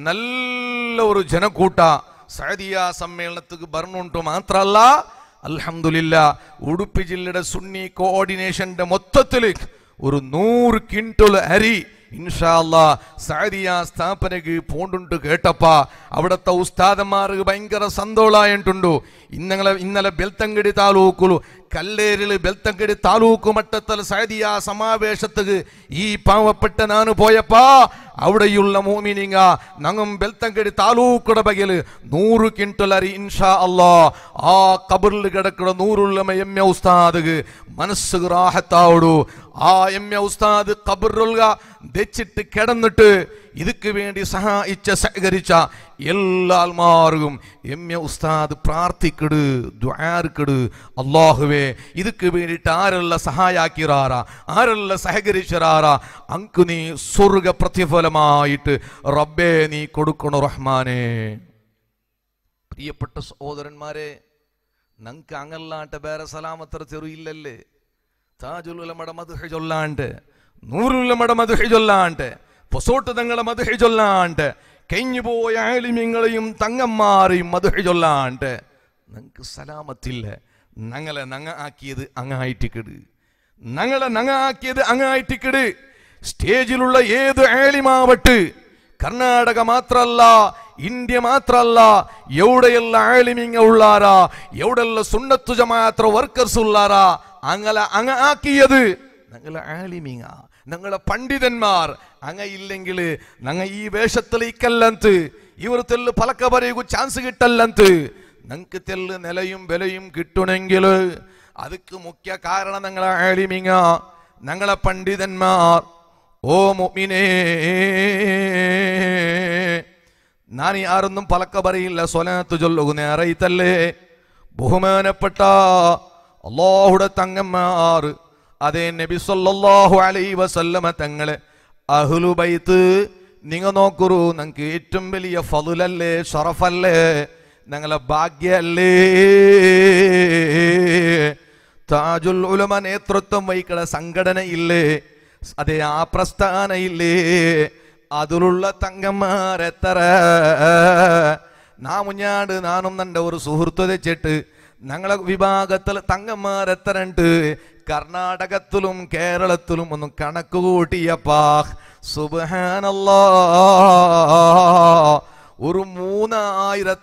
A: നല്ല ഒരു ജനക്കൂട്ട സഅദിയ സമ്മേളനത്തിക്ക് ബർണുണ്ട് മാത്രല്ല അൽഹംദുലില്ല ഉടുപ്പി ജില്ലയുടെ സുന്നി കോർഡിനേഷന്റെ മൊത്തത്തില് ഒരു നൂറ് ക്വിന്റൽ അരി ഇൻഷാല്ല സഅദിയ സ്ഥാപനക്ക് പോണ്ടുണ്ട് കേട്ടപ്പ അവിടത്തെ ഉസ്താദന്മാർക്ക് ഭയങ്കര സന്തോളായിട്ടുണ്ടു ഇന്നലെ ഇന്നലെ ബെൽത്തങ്കടി താലൂക്കുಲು കല്ലേരിൽ ബെൽത്തങ്കടി താലൂക്ക് മട്ടത്തിൽ സഅദിയ സമാവേശത്തുക്ക് ഈ പാവപ്പെട്ട നാന് പോയപ്പാ അവിടെയുള്ള മോമിനിങ്ങ നങ്ങും ബെൽത്തങ്കടി താലൂക്കുടെ ബകല് നൂറ് ക്വിന്റൽ അരി ഇൻഷാ അല്ലാ ആ കബറിൽ കിടക്കുന്ന നൂറുള്ള എം എ ഉസ്താദ് മനസ്സ് റാഹത്താവടു ആ എം എ ഉസ്താദ് കബറുൽക ദച്ചിട്ട് കിടന്നിട്ട് ഇതുക്ക് വേണ്ടി സഹായിച്ച സഹകരിച്ച എല്ലാ ആൾമാർക്കും എം എ ഉസ്താദ് പ്രാർത്ഥിക്കട് ദ്വാർക്കട് അള്ളാഹുവേ ഇതുക്ക് വേണ്ടിയിട്ട് ആരെല്ലാം സഹായാക്കിറാറ ആരെല്ലാം സഹകരിച്ചറാറ അങ്ക് നീ സ്വർഗ പ്രതിഫലമായിട്ട് റബ്ബേ നീ കൊടുക്കണു റഹ്മാനേ പ്രിയപ്പെട്ട സഹോദരന്മാരെ നങ്ക്ക് അങ്ങല്ലാണ്ട് വേറെ സലാമത്ര ചെറിയില്ലല്ലേ താജുലുലമട മധുഹ ചൊല്ലാണ്ട് നൂറുലമട മധുഹ ചൊല്ലാണ്ട് പൊസോട്ട് തങ്ങളെ മധുഹ ചൊല്ലാണ്ട് കഴിഞ്ഞുപോയ ആലിമ്യങ്ങളെയും തങ്ങന്മാരെയും മധുഹ ചൊല്ലാണ്ട് നിങ്ങൾക്ക് സലാമത്തില്ല ഞങ്ങളെ നങ്ങ ആക്കിയത് അങ്ങായിട്ടിക്കട് ഞങ്ങളെ നങ്ങ ആക്കിയത് അങ്ങായിട്ടിക്കട് സ്റ്റേജിലുള്ള ഏത് ആലിമാവട്ട് കർണാടക മാത്രല്ല ഇന്ത്യ മാത്രല്ല എവിടെയുള്ള ആലിമിങ്ങ ഉള്ളാരാ എവിടെയുള്ള സുന്നത്തു ജമാത്ര വർക്കേഴ്സ് ഉള്ളാരാ അങ്ങല അങ്ങ ആക്കിയത് ഞങ്ങളെ ആലിമിങ്ങ ഞങ്ങളെ പണ്ഡിതന്മാർ അങ്ങ ഇല്ലെങ്കിൽ ഞങ്ങ ഈ വേഷത്തിലേക്കല്ലಂತ ഇവർ തെല്ല് പലക്ക പറയൂ ചാൻസ് കിട്ടല്ലಂತ ഞങ്ങൾക്ക് തെല്ല് നിലയും വിലയും കിട്ടണമെങ്കിൽ அதுக்கு മുഖ്യ കാരണം ഞങ്ങളെ ആലിമിങ്ങ ഞങ്ങളെ പണ്ഡിതന്മാർ ഓ മുഅ്മിനേ ഞാൻ ആരൊന്നും പലക്ക പറയില്ല സ്വലാത്ത് ചൊല്ലുകുന്ന അറിയത്തല്ലേ ബഹുമാനപ്പെട്ട അള്ളാഹുടെ തങ്ങന്മാർ അതേ നബി സല്ലല്ലാഹു അലൈഹി വസല്ലമ തങ്ങളെ അഹ്ലുബൈത്ത് നിങ്ങ നോക്കുറു നിങ്ങൾക്ക് ഏറ്റവും വലിയ ഫതുലല്ലേ ഷറഫല്ലേ ഞങ്ങളെ ഭാഗ്യല്ലേ താജുൽ ഉലമ നേതൃത്വം വഹിക്കണ സംഘടന ഇല്ലേ അതെ ആ പ്രസ്ഥാന ഇല്ലേ അതിലുള്ള തങ്ങന്മാരെത്ര നാ മുഞ്ഞാട് നാനും നന്റെ ഒരു സുഹൃത്തു വെച്ചിട്ട് ഞങ്ങളെ വിഭാഗത്തിൽ തങ്ങന്മാരെത്ര ഉണ്ട് കർണാടകത്തിലും കേരളത്തിലും ഒന്നും കണക്ക് കൂട്ടിയപ്പാ സുബഹാനല്ലാ ഒരു മൂന്നായിരം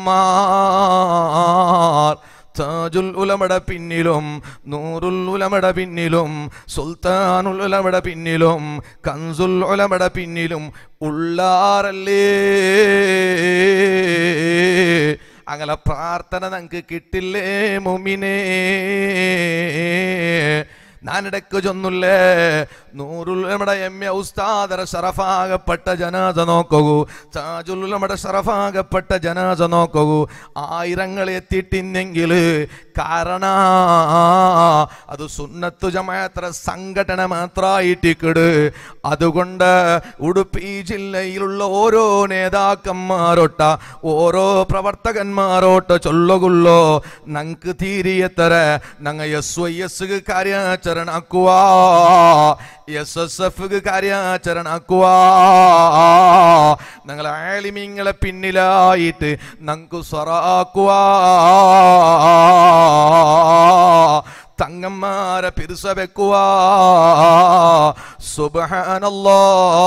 A: തങ്ങന്മാർ താജുൽ ഉലമയുടെ പിന്നിലും നൂറുൽ ഉലമയുടെ പിന്നിലും സുൽത്താനുൽ ഉലമയുടെ പിന്നിലും കൻസുൽ ഉലമയുടെ പിന്നിലും ഉള്ളാറല്ലേ അങ്ങനെ പ്രാർത്ഥന നമുക്ക് കിട്ടില്ലേ മുമിനേ ഞാനിടക്ക് ചൊന്നില്ലേ നൂറുൽ നമ്മുടെ എം എ ഉസ്താദര ഷറഫാകപ്പെട്ട ജനാസ നോക്കൂ താജുൽ നമ്മുടെ ഷറഫാകപ്പെട്ട ജനാസ നോക്കൂ ആയിരങ്ങൾ എത്തിയിട്ടിന്നെങ്കിൽ കാരണ അത് സുന്നത്തു ജമാത്ര സംഘടന മാത്രമായിട്ടിക്കട് അതുകൊണ്ട് ഉടുപ്പി ജില്ലയിലുള്ള ഓരോ നേതാക്കന്മാരൊട്ട ഓരോ പ്രവർത്തകന്മാരോട്ട് ചൊല്ലുകൊള്ളോ നങ്ക് തീരിയത്തര നങ്ങ എസ് വൈ എസ് കാര്യാചരണാക്കുക എസ് എസ് എഫ് കാര്യാചരണാക്കുക ഞങ്ങൾ ആലിമിങ്ങളെ പിന്നിലായിട്ട് നങ്കു സ്വറാക്കുക തങ്ങന്മാരെ പിരിസ വെക്കുക സുബഹാനല്ലാ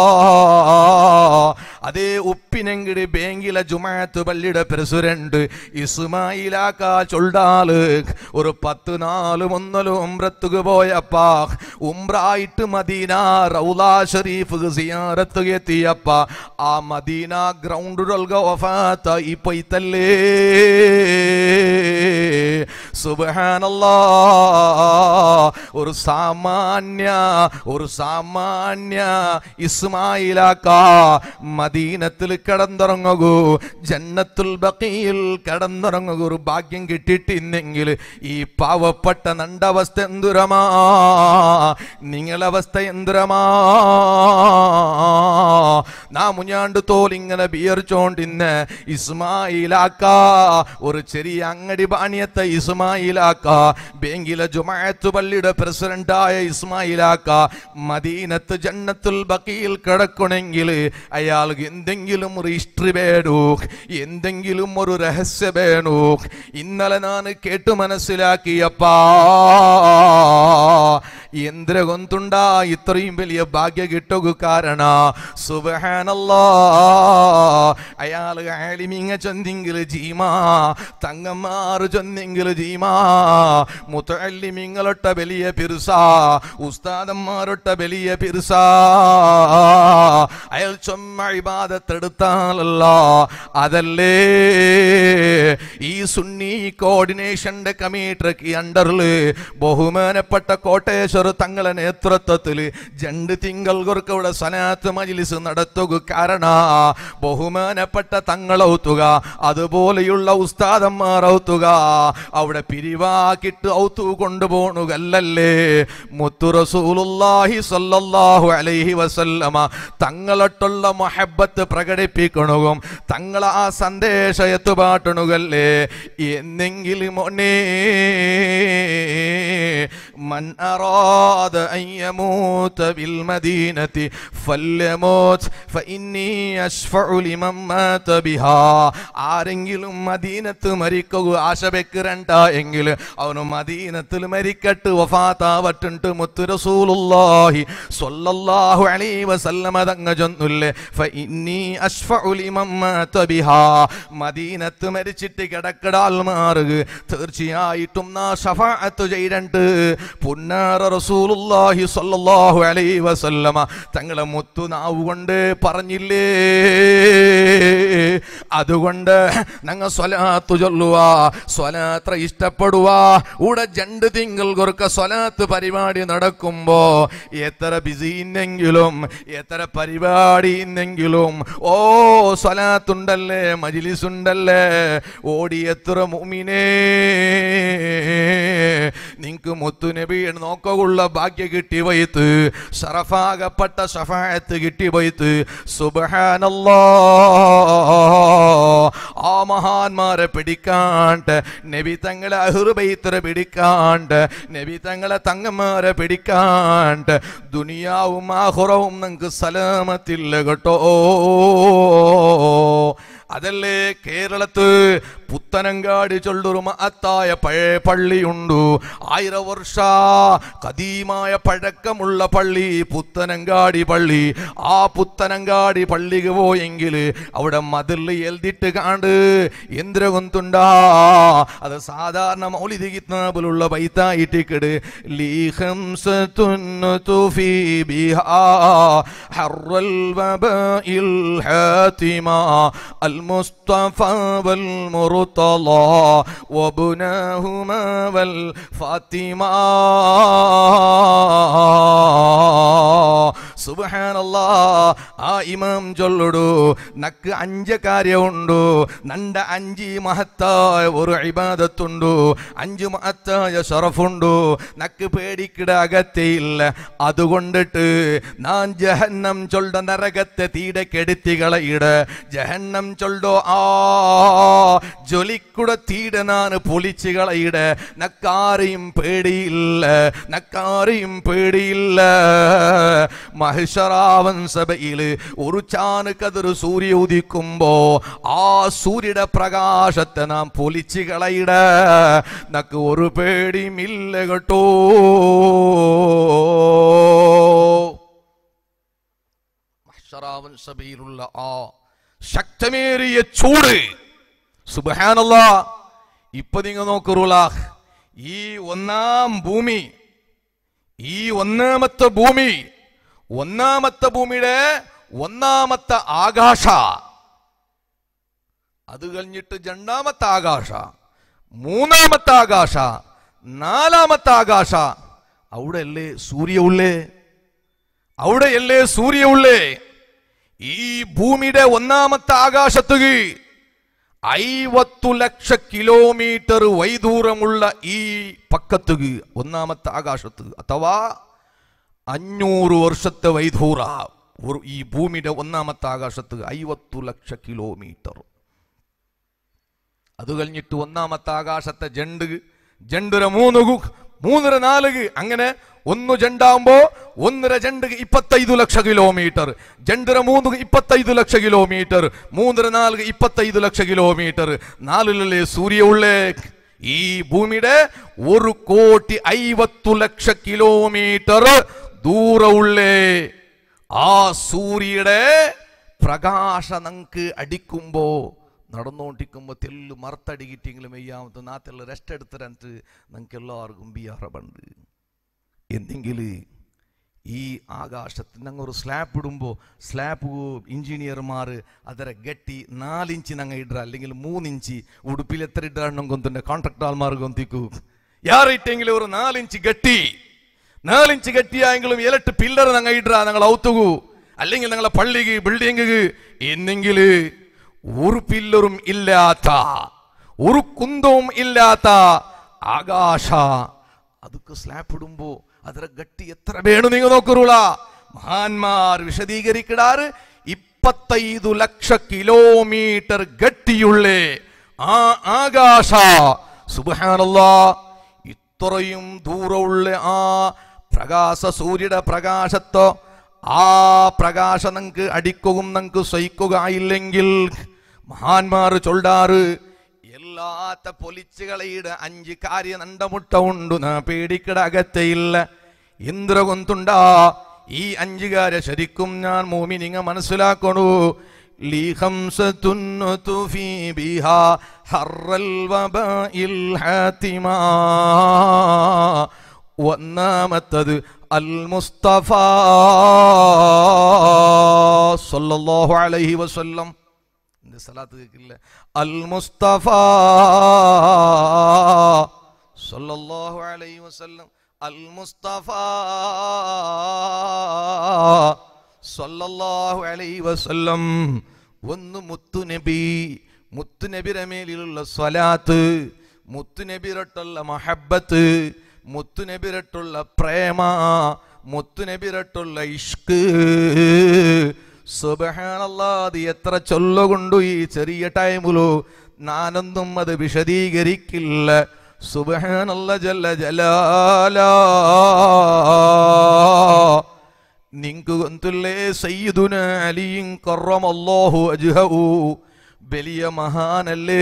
A: അതേ ഉപ്പിനെങ്കിട് ബേങ്കിലെ ജുമാത്ത് പള്ളിയുടെ പ്രസിഡന്റ് ഇസ്മായിലാക്ക ചൊല്ലാല് ഒരു പത്ത് നാല് ഒന്നല് ഉംറത്തുക്ക് പോയപ്പാ ഉംറായിട്ട് മദീന റൗലാ ഷരീഫ് സിയാറത്ത് എത്തിയപ്പ ആ മദീന ഗ്രൗണ്ടുകൾക വഫാത്തായി പോയിത്തല്ലേ സുബഹാനല്ലാ ഒരു സാമാന്യ ഒരു സാമാന്യ ഇസ്മായിലാക്ക മദീനത്തിൽ കിടന്നിറങ്ങൂ ജന്നത്തുൽ ബക്കിയിൽ കിടന്നിറങ്ങൂ ഒരു ഭാഗ്യം കിട്ടിയിട്ടില്ലെങ്കിൽ ഈ പാവപ്പെട്ട നണ്ടവസ്ഥ എന്തുരമാ നിങ്ങളവസ്ഥ എന്തുരമാ നാ മുഞ്ഞാണ്ട് തോലിങ്ങനെ ബിയർച്ചോണ്ടിന്ന് ഇസ്മായിലാക്ക ഒരു ചെറിയ അങ്ങടി പാണിയത്തെ ഇസ്മായിലാക്ക ബെങ്കിലെ ജുമാഅത്ത് പള്ളിയുടെ പ്രസിഡന്റായ ഇസ്മായിലാക്ക മദീനത്ത് ജന്നത്തുൽ ബക്കിയിൽ കിടക്കണമെങ്കിൽ അയാൾക്ക് എന്തെങ്കിലും ഒരു ഹിസ്റ്ററി വേണു എന്തെങ്കിലും ഒരു രഹസ്യ വേണു ഇന്നലെ ഞാൻ കേട്ടു മനസ്സിലാക്കിയപ്പാ എന്തിര കൊന്തുണ്ടാ ഇത്രയും വലിയ ഭാഗ്യ കിട്ടുക കാരണ സുബഹാനല്ലാ അയാൾ ആലിമിങ്ങ ചൊന്നെങ്കിൽ ജീമാ തങ്ങന്മാർ ചൊന്നെങ്കിൽ ജീമാ മുത്തല്ലിമിങ്ങളൊട്ട വലിയ പിറുസ ഉസ്താദന്മാരൊട്ട വലിയ പിറുസ അയാൾ ചൊമ്മ ഇബാദത്തെടുത്താലല്ല അതല്ലേ ഈ സുന്നി കോർഡിനേഷന്റെ കമ്മിറ്റിക്ക് അണ്ടറില് ബഹുമാനപ്പെട്ട കോട്ടേശ്വർ തങ്ങളെ നേതൃത്വത്തിൽ രണ്ട് തിങ്കൾ ഇവിടെ സനാത്ത് മജിലിസ് നടത്തുക കാരണ ബഹുമാനപ്പെട്ട തങ്ങളൗത്തുക അതുപോലെയുള്ള ഉസ്താദന്മാർ ഔത്തുക അവിടെ പിരിവാക്കിട്ട് ഔത്തു കൊണ്ടുപോണുകല്ലേ മുത്തു റസൂലുള്ളാഹി സല്ലല്ലാഹു അലൈഹി വസല്ലമ തങ്ങളട്ടുള്ള മൊഹബത്ത് പ്രകടിപ്പിക്കണവും തങ്ങൾ ആ സന്ദേശ എത്തുപാട്ടണുകല്ലേ എന്നെങ്കിലും ഒന്നേ من أراد أن يموت بالمدينة فليموت فإني أشفع لمن مات بها ആരെങ്കിലും മദീനത്ത് മരിക്കുക ആശ വെക്കരണ്ട എങ്കിൽ അവന് മദീനത്തിൽ മരിക്കട്ട് വഫാത്താവട്ടുണ്ട് മുത്തു റസൂലുള്ളാഹി സ്വല്ലല്ലാഹു അലൈഹി വസല്ലമ തങ്ങ ചൊന്നുല്ലേ ഫഇന്നി അശ്ഫഉ ലിമൻ മാത ബിഹാ മദീനത്ത് മരിച്ചിട്ട് കിടക്കടാൽ മാറുക തീർച്ചയായിട്ടും നാ ഷഫാഅത്ത് ചെയ്യണ്ട് പുന്നാറ റസൂലുള്ളാഹി സ്വല്ലല്ലാഹു അലൈഹി വസല്ലമ തങ്ങളെ മുത്തു നാവ് കൊണ്ട് പറഞ്ഞില്ലേ അതുകൊണ്ട് ഞങ്ങൾ സ്വലാത്ത് ചൊല്ലുക സ്വലാത്ര ഇഷ്ടപ്പെടുക ഇവിടെ രണ്ട് തിങ്കൾ കുറുക്ക സ്വലാത്ത് പരിപാടി നടക്കുമ്പോ എത്ര ബിസി ഇന്നെങ്കിലും എത്ര പരിപാടി ഇന്നെങ്കിലും ഓ സ്വലാത്തുണ്ടല്ലേ മജിലിസ് ഉണ്ടല്ലേ ഓടി എത്ര മുമിനേ നിങ്ങക്ക് മുത്തുനബി നോക്കുള്ള ഭാഗ്യ കിട്ടി വൈത്ത് ഷറഫാകപ്പെട്ട ഷഫായത്ത് കിട്ടി വൈത്ത് സുബഹാനല്ലാ ആ മഹാന്മാരെ പിടിക്കാണ്ട് നബി തങ്ങളെ അഹുർബൈത്തരെ പിടിക്കാണ്ട് നബി തങ്ങളെ തങ്ങന്മാരെ പിടിക്കാണ്ട് ദുനിയാവും ആഹുറവും നിങ്ങൾക്ക് സലാമത്തില്ല കേട്ടോ അതല്ലേ കേരളത്ത് പുത്തനങ്കാടി ചൊല്ലൊരു മഹത്തായ പഴയ പള്ളിയുണ്ട് ആയിരം വർഷ കദീമായ പഴക്കമുള്ള പള്ളി പുത്തനങ്കാടി പള്ളി ആ പുത്തനങ്കാടി പള്ളിക്ക് പോയെങ്കിൽ അവിടെ മതിൽ എഴുതിട്ട് കാണ്ട് എന്തിരകൊന്തുണ്ടാ അത് സാധാരണ മൗലിദി കിതാബിലുള്ള ബൈത്തായിട്ടിക്കട് ലീഹംസത്തുന്നുതുഫി ബിഹാ ഹർറൽ വബഇൽ ഹാതിമാ المصطفى والمرتضى وابناهما والفاطمة സുബഹാനല്ലാ ആ ഇമാം ചൊല്ലുടു നക്ക് അഞ്ച് കാര്യമുണ്ടു നണ്ട അഞ്ച് മഹത്തായ ഒരു ഇബാദത്തുണ്ടു അഞ്ച് മഹത്തായ ഷറഫുണ്ടു നക്ക് പേടിക്കിട അകത്തേയില്ല അതുകൊണ്ടിട്ട് നാൻ ജഹന്നം ചൊല്ല നരകത്തെ തീടെ കെടുത്തി കളയിട ജഹന്നം ചൊല്ലോ ആ ജൊലിക്കുട തീട നാന് പൊളിച്ച് കളയിട നക്കാരെയും പേടിയില്ല നക്കാരെയും പേടിയില്ല മഹിഷറാവൻ സഭയില് ഒരു ചാന് കതിർ സൂര്യ ഉദിക്കുമ്പോ ആ സൂര്യയുടെ പ്രകാശത്തെ നാം പൊലിച്ച് കളയിട നക്ക് ഒരു പേടിയുമില്ല കേട്ടോ മഹ്ശറാവൻ സഭയിലുള്ള ആ ശക്തമേറിയ ചൂട് സുബഹാനല്ല ഇപ്പൊ നിങ്ങൾ നോക്കുറുള്ള ഈ ഒന്നാം ഭൂമി ഈ ഒന്നാമത്തെ ഭൂമി ഒന്നാമത്തെ ഭൂമിയുടെ ഒന്നാമത്തെ ആകാശ അത് കഴിഞ്ഞിട്ട് രണ്ടാമത്തെ ആകാശ മൂന്നാമത്തെ ആകാശ നാലാമത്തെ ആകാശ അവിടെ അല്ലേ സൂര്യ ഉള്ളേ അവിടെയല്ലേ സൂര്യ ഉള്ളേ ഈ ഭൂമിയുടെ ഒന്നാമത്തെ ആകാശത്തുക ಐವತ್ತು ಲಕ್ಷ ಕಿಲೋಮೀಟರ್ ವೈದೂರമുള്ള ಈ ಪಕ್ಕത്തുക ഒന്നാമത്തെ ആകാശത്ത് അഥവാ അഞ്ഞൂറ് വർഷത്തെ വൈദൂര ഒരു ഈ ഭൂമിയുടെ ഒന്നാമത്തെ ആകാശത്ത് ಐವತ್ತು ലക്ഷ കിലോമീറ്റർ അത് കഴിഞ്ഞിട്ട് ഒന്നാമത്തെ ആകാശത്തെ ജണ്ട് ജണ്ടുര മൂന്ന് ഗു- മൂന്നര നാലുക അങ്ങനെ ഒന്ന് ജണ്ടാകുമ്പോ ഒന്നര ജണ്ട് ഇಪ್ಪತ್ತೈದು ಲಕ್ಷ കിലോമീറ്റർ ജണ്ടര മൂന്ന് ഇಪ್ಪತ್ತೈದು ಲಕ್ಷ കിലോമീറ്റർ മൂന്നര നാല് ഇಪ್ಪತ್ತೈದು ലക്ഷ കിലോമീറ്റർ നാലിലല്ലേ സൂര്യ ഉള്ളേ ഈ ഭൂമിയുടെ ഒരു കോടി ಐವತ್ತು ലക്ഷ കിലോമീറ്റർ ദൂരമുള്ളേ ആ സൂര്യയുടെ പ്രകാശ നമുക്ക് അടിക്കുമ്പോ നടന്നുകൊണ്ടിരിക്കുമ്പോൾ തെല്ല് മറുത്തടിക്കിട്ടെങ്കിലും വെയ്യാമത്ത് നാട്ടിൽ റെസ്റ്റ് എടുത്തിട്ട് നമുക്ക് എല്ലാവർക്കും ബിയാറബണ്ട് എന്തെങ്കിൽ ഈ ആകാശത്ത് ഞങ്ങൾ ഒരു സ്ലാബ് ഇടുമ്പോൾ സ്ലാബ് എഞ്ചിനീയർമാർ ಅದರ ಗಟ್ಟಿ ನಾಲಿಂಚಿ ನಂಗೆ ಇಡ್ರ അല്ലെങ്കിൽ മൂന്നിഞ്ച് ഉടുപ്പിൽ എത്ര ഇടാണെന്നും കൊന്തുണ്ട് കോൺട്രാക്ട് ആൾമാർ കൊന്തിക്കൂ യാറിട്ടെങ്കിലും ഒരു നാലിഞ്ച് ഗട്ടി നാലിഞ്ച് ഗട്ടിയായെങ്കിലും എലട്ട് പില്ലർ ഞങ്ങൾ ഇಡ್ರ ഞങ്ങൾ ഔത്തുകൂ അല്ലെങ്കിൽ ഞങ്ങളെ പള്ളിക്ക് ബിൽഡിംഗ് എന്നെങ്കിൽ ഒരു പില്ലറും ഇല്ലാത്ത ഒരു കുന്തവും ഇല്ലാത്ത ആകാശ ಅದಕ್ಕೆ ಸ್ಲ್ಯಾಪ್ ಇಡುമ്പോ ಅದರ ಗಟ್ಟಿ ಎತ್ತರ ಬೇಣು ನೀವು ನೋಕರುಳ മഹാന്മാർ വിശദീകരിക്കിടാറ് ഇപ്പത്തൈതു ലക്ഷ കിലോമീറ്റർ ഗട്ടിയുള്ളേ ആ ആകാശ സുബഹാനല്ല ഇത്രയും ദൂരമുള്ള ആ പ്രകാശ സൂര്യയുടെ പ്രകാശത്തോ ആ പ്രകാശം നമുക്ക് അടിക്കുകയും നമുക്ക് സഹിക്കുക ഇല്ലെങ്കിൽ മഹാന്മാർ ചൊല്ലാറ് എല്ലാത്ത പൊലിച്ചുകളയുടെ അഞ്ച് കാര്യ നണ്ടമുട്ട ഉണ്ടു നാ പേടിക്കട അകത്തയില്ല എന്തിര കൊന്തുണ്ടാ ഈ അഞ്ച് കാര്യ ശരിക്കും ഞാൻ മൂമി നിങ്ങ മനസ്സിലാക്കണു ലീ ഖംസത്തുന്നു ഫീ ബിഹാ ഹർറൽ വബഇൽ ഹാതിമാ ഒന്നാമത്തത് അൽ മുസ്തഫ സല്ലല്ലാഹു അലൈഹി വസല്ലം இந்த சலாத்து கேட்கல அல் முஸ்தபா சொல்லல்லாஹு அலைஹி வஸல்லம் அல் முஸ்தபா സല്ലല്ലാഹു അലൈഹി വസല്ലം ഒന്ന് മുത്തുനബി മുത്തുനബിയുടെ മേലിലുള്ള സ്വലാത്ത് മുത്തുനബിരട്ടുള്ള മഹബത്ത് മുത്തുനബിരട്ടുള്ള പ്രേമ മുത്തുനബിരട്ടുള്ള ഇഷ്ക് സുബഹാനല്ലാത് എത്ര ചൊല്ലുകൊണ്ടു ഈ ചെറിയ ടൈമിലു ഞാനൊന്നും അത് വിശദീകരിക്കില്ല സുബഹാനല്ല ജല്ല ജലാലാ നിങ്കു ഗൊന്തുല്ലേ സയ്യിദുന അലിയും കറമല്ലാഹു അജ്ഹഉ വലിയ മഹാനല്ലേ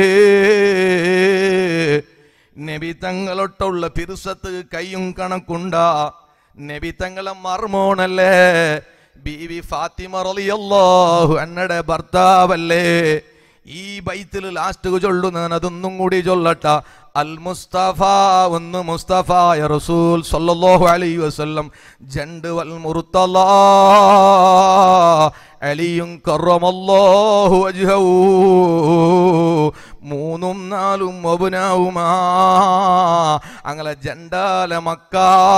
A: നബി തങ്ങളൊട്ടുള്ള പിറുസത്ത് കയ്യും കണക്കുണ്ടാ നബി തങ്ങളെ മർമോണല്ലേ ബീവി ഫാത്തിമ റളിയല്ലാഹു അന്നയുടെ ഭർത്താവല്ലേ ഈ ബൈത്തിൽ ലാസ്റ്റ് ചൊല്ലുന്ന അതൊന്നും കൂടി ചൊല്ലട്ട അൽ മുസ്തഫ ഒന്ന് മുസ്തഫായ റസൂൽ സല്ലല്ലാഹു അലൈഹി വസല്ലം ജണ്ട് വൽ മുർത്തല അലിയും കറമല്ലാഹു വജ്ഹഹു മൂന്നും നാലും ഒബുനാവുമാ അങ്ങനെ ജണ്ടാല മക്ക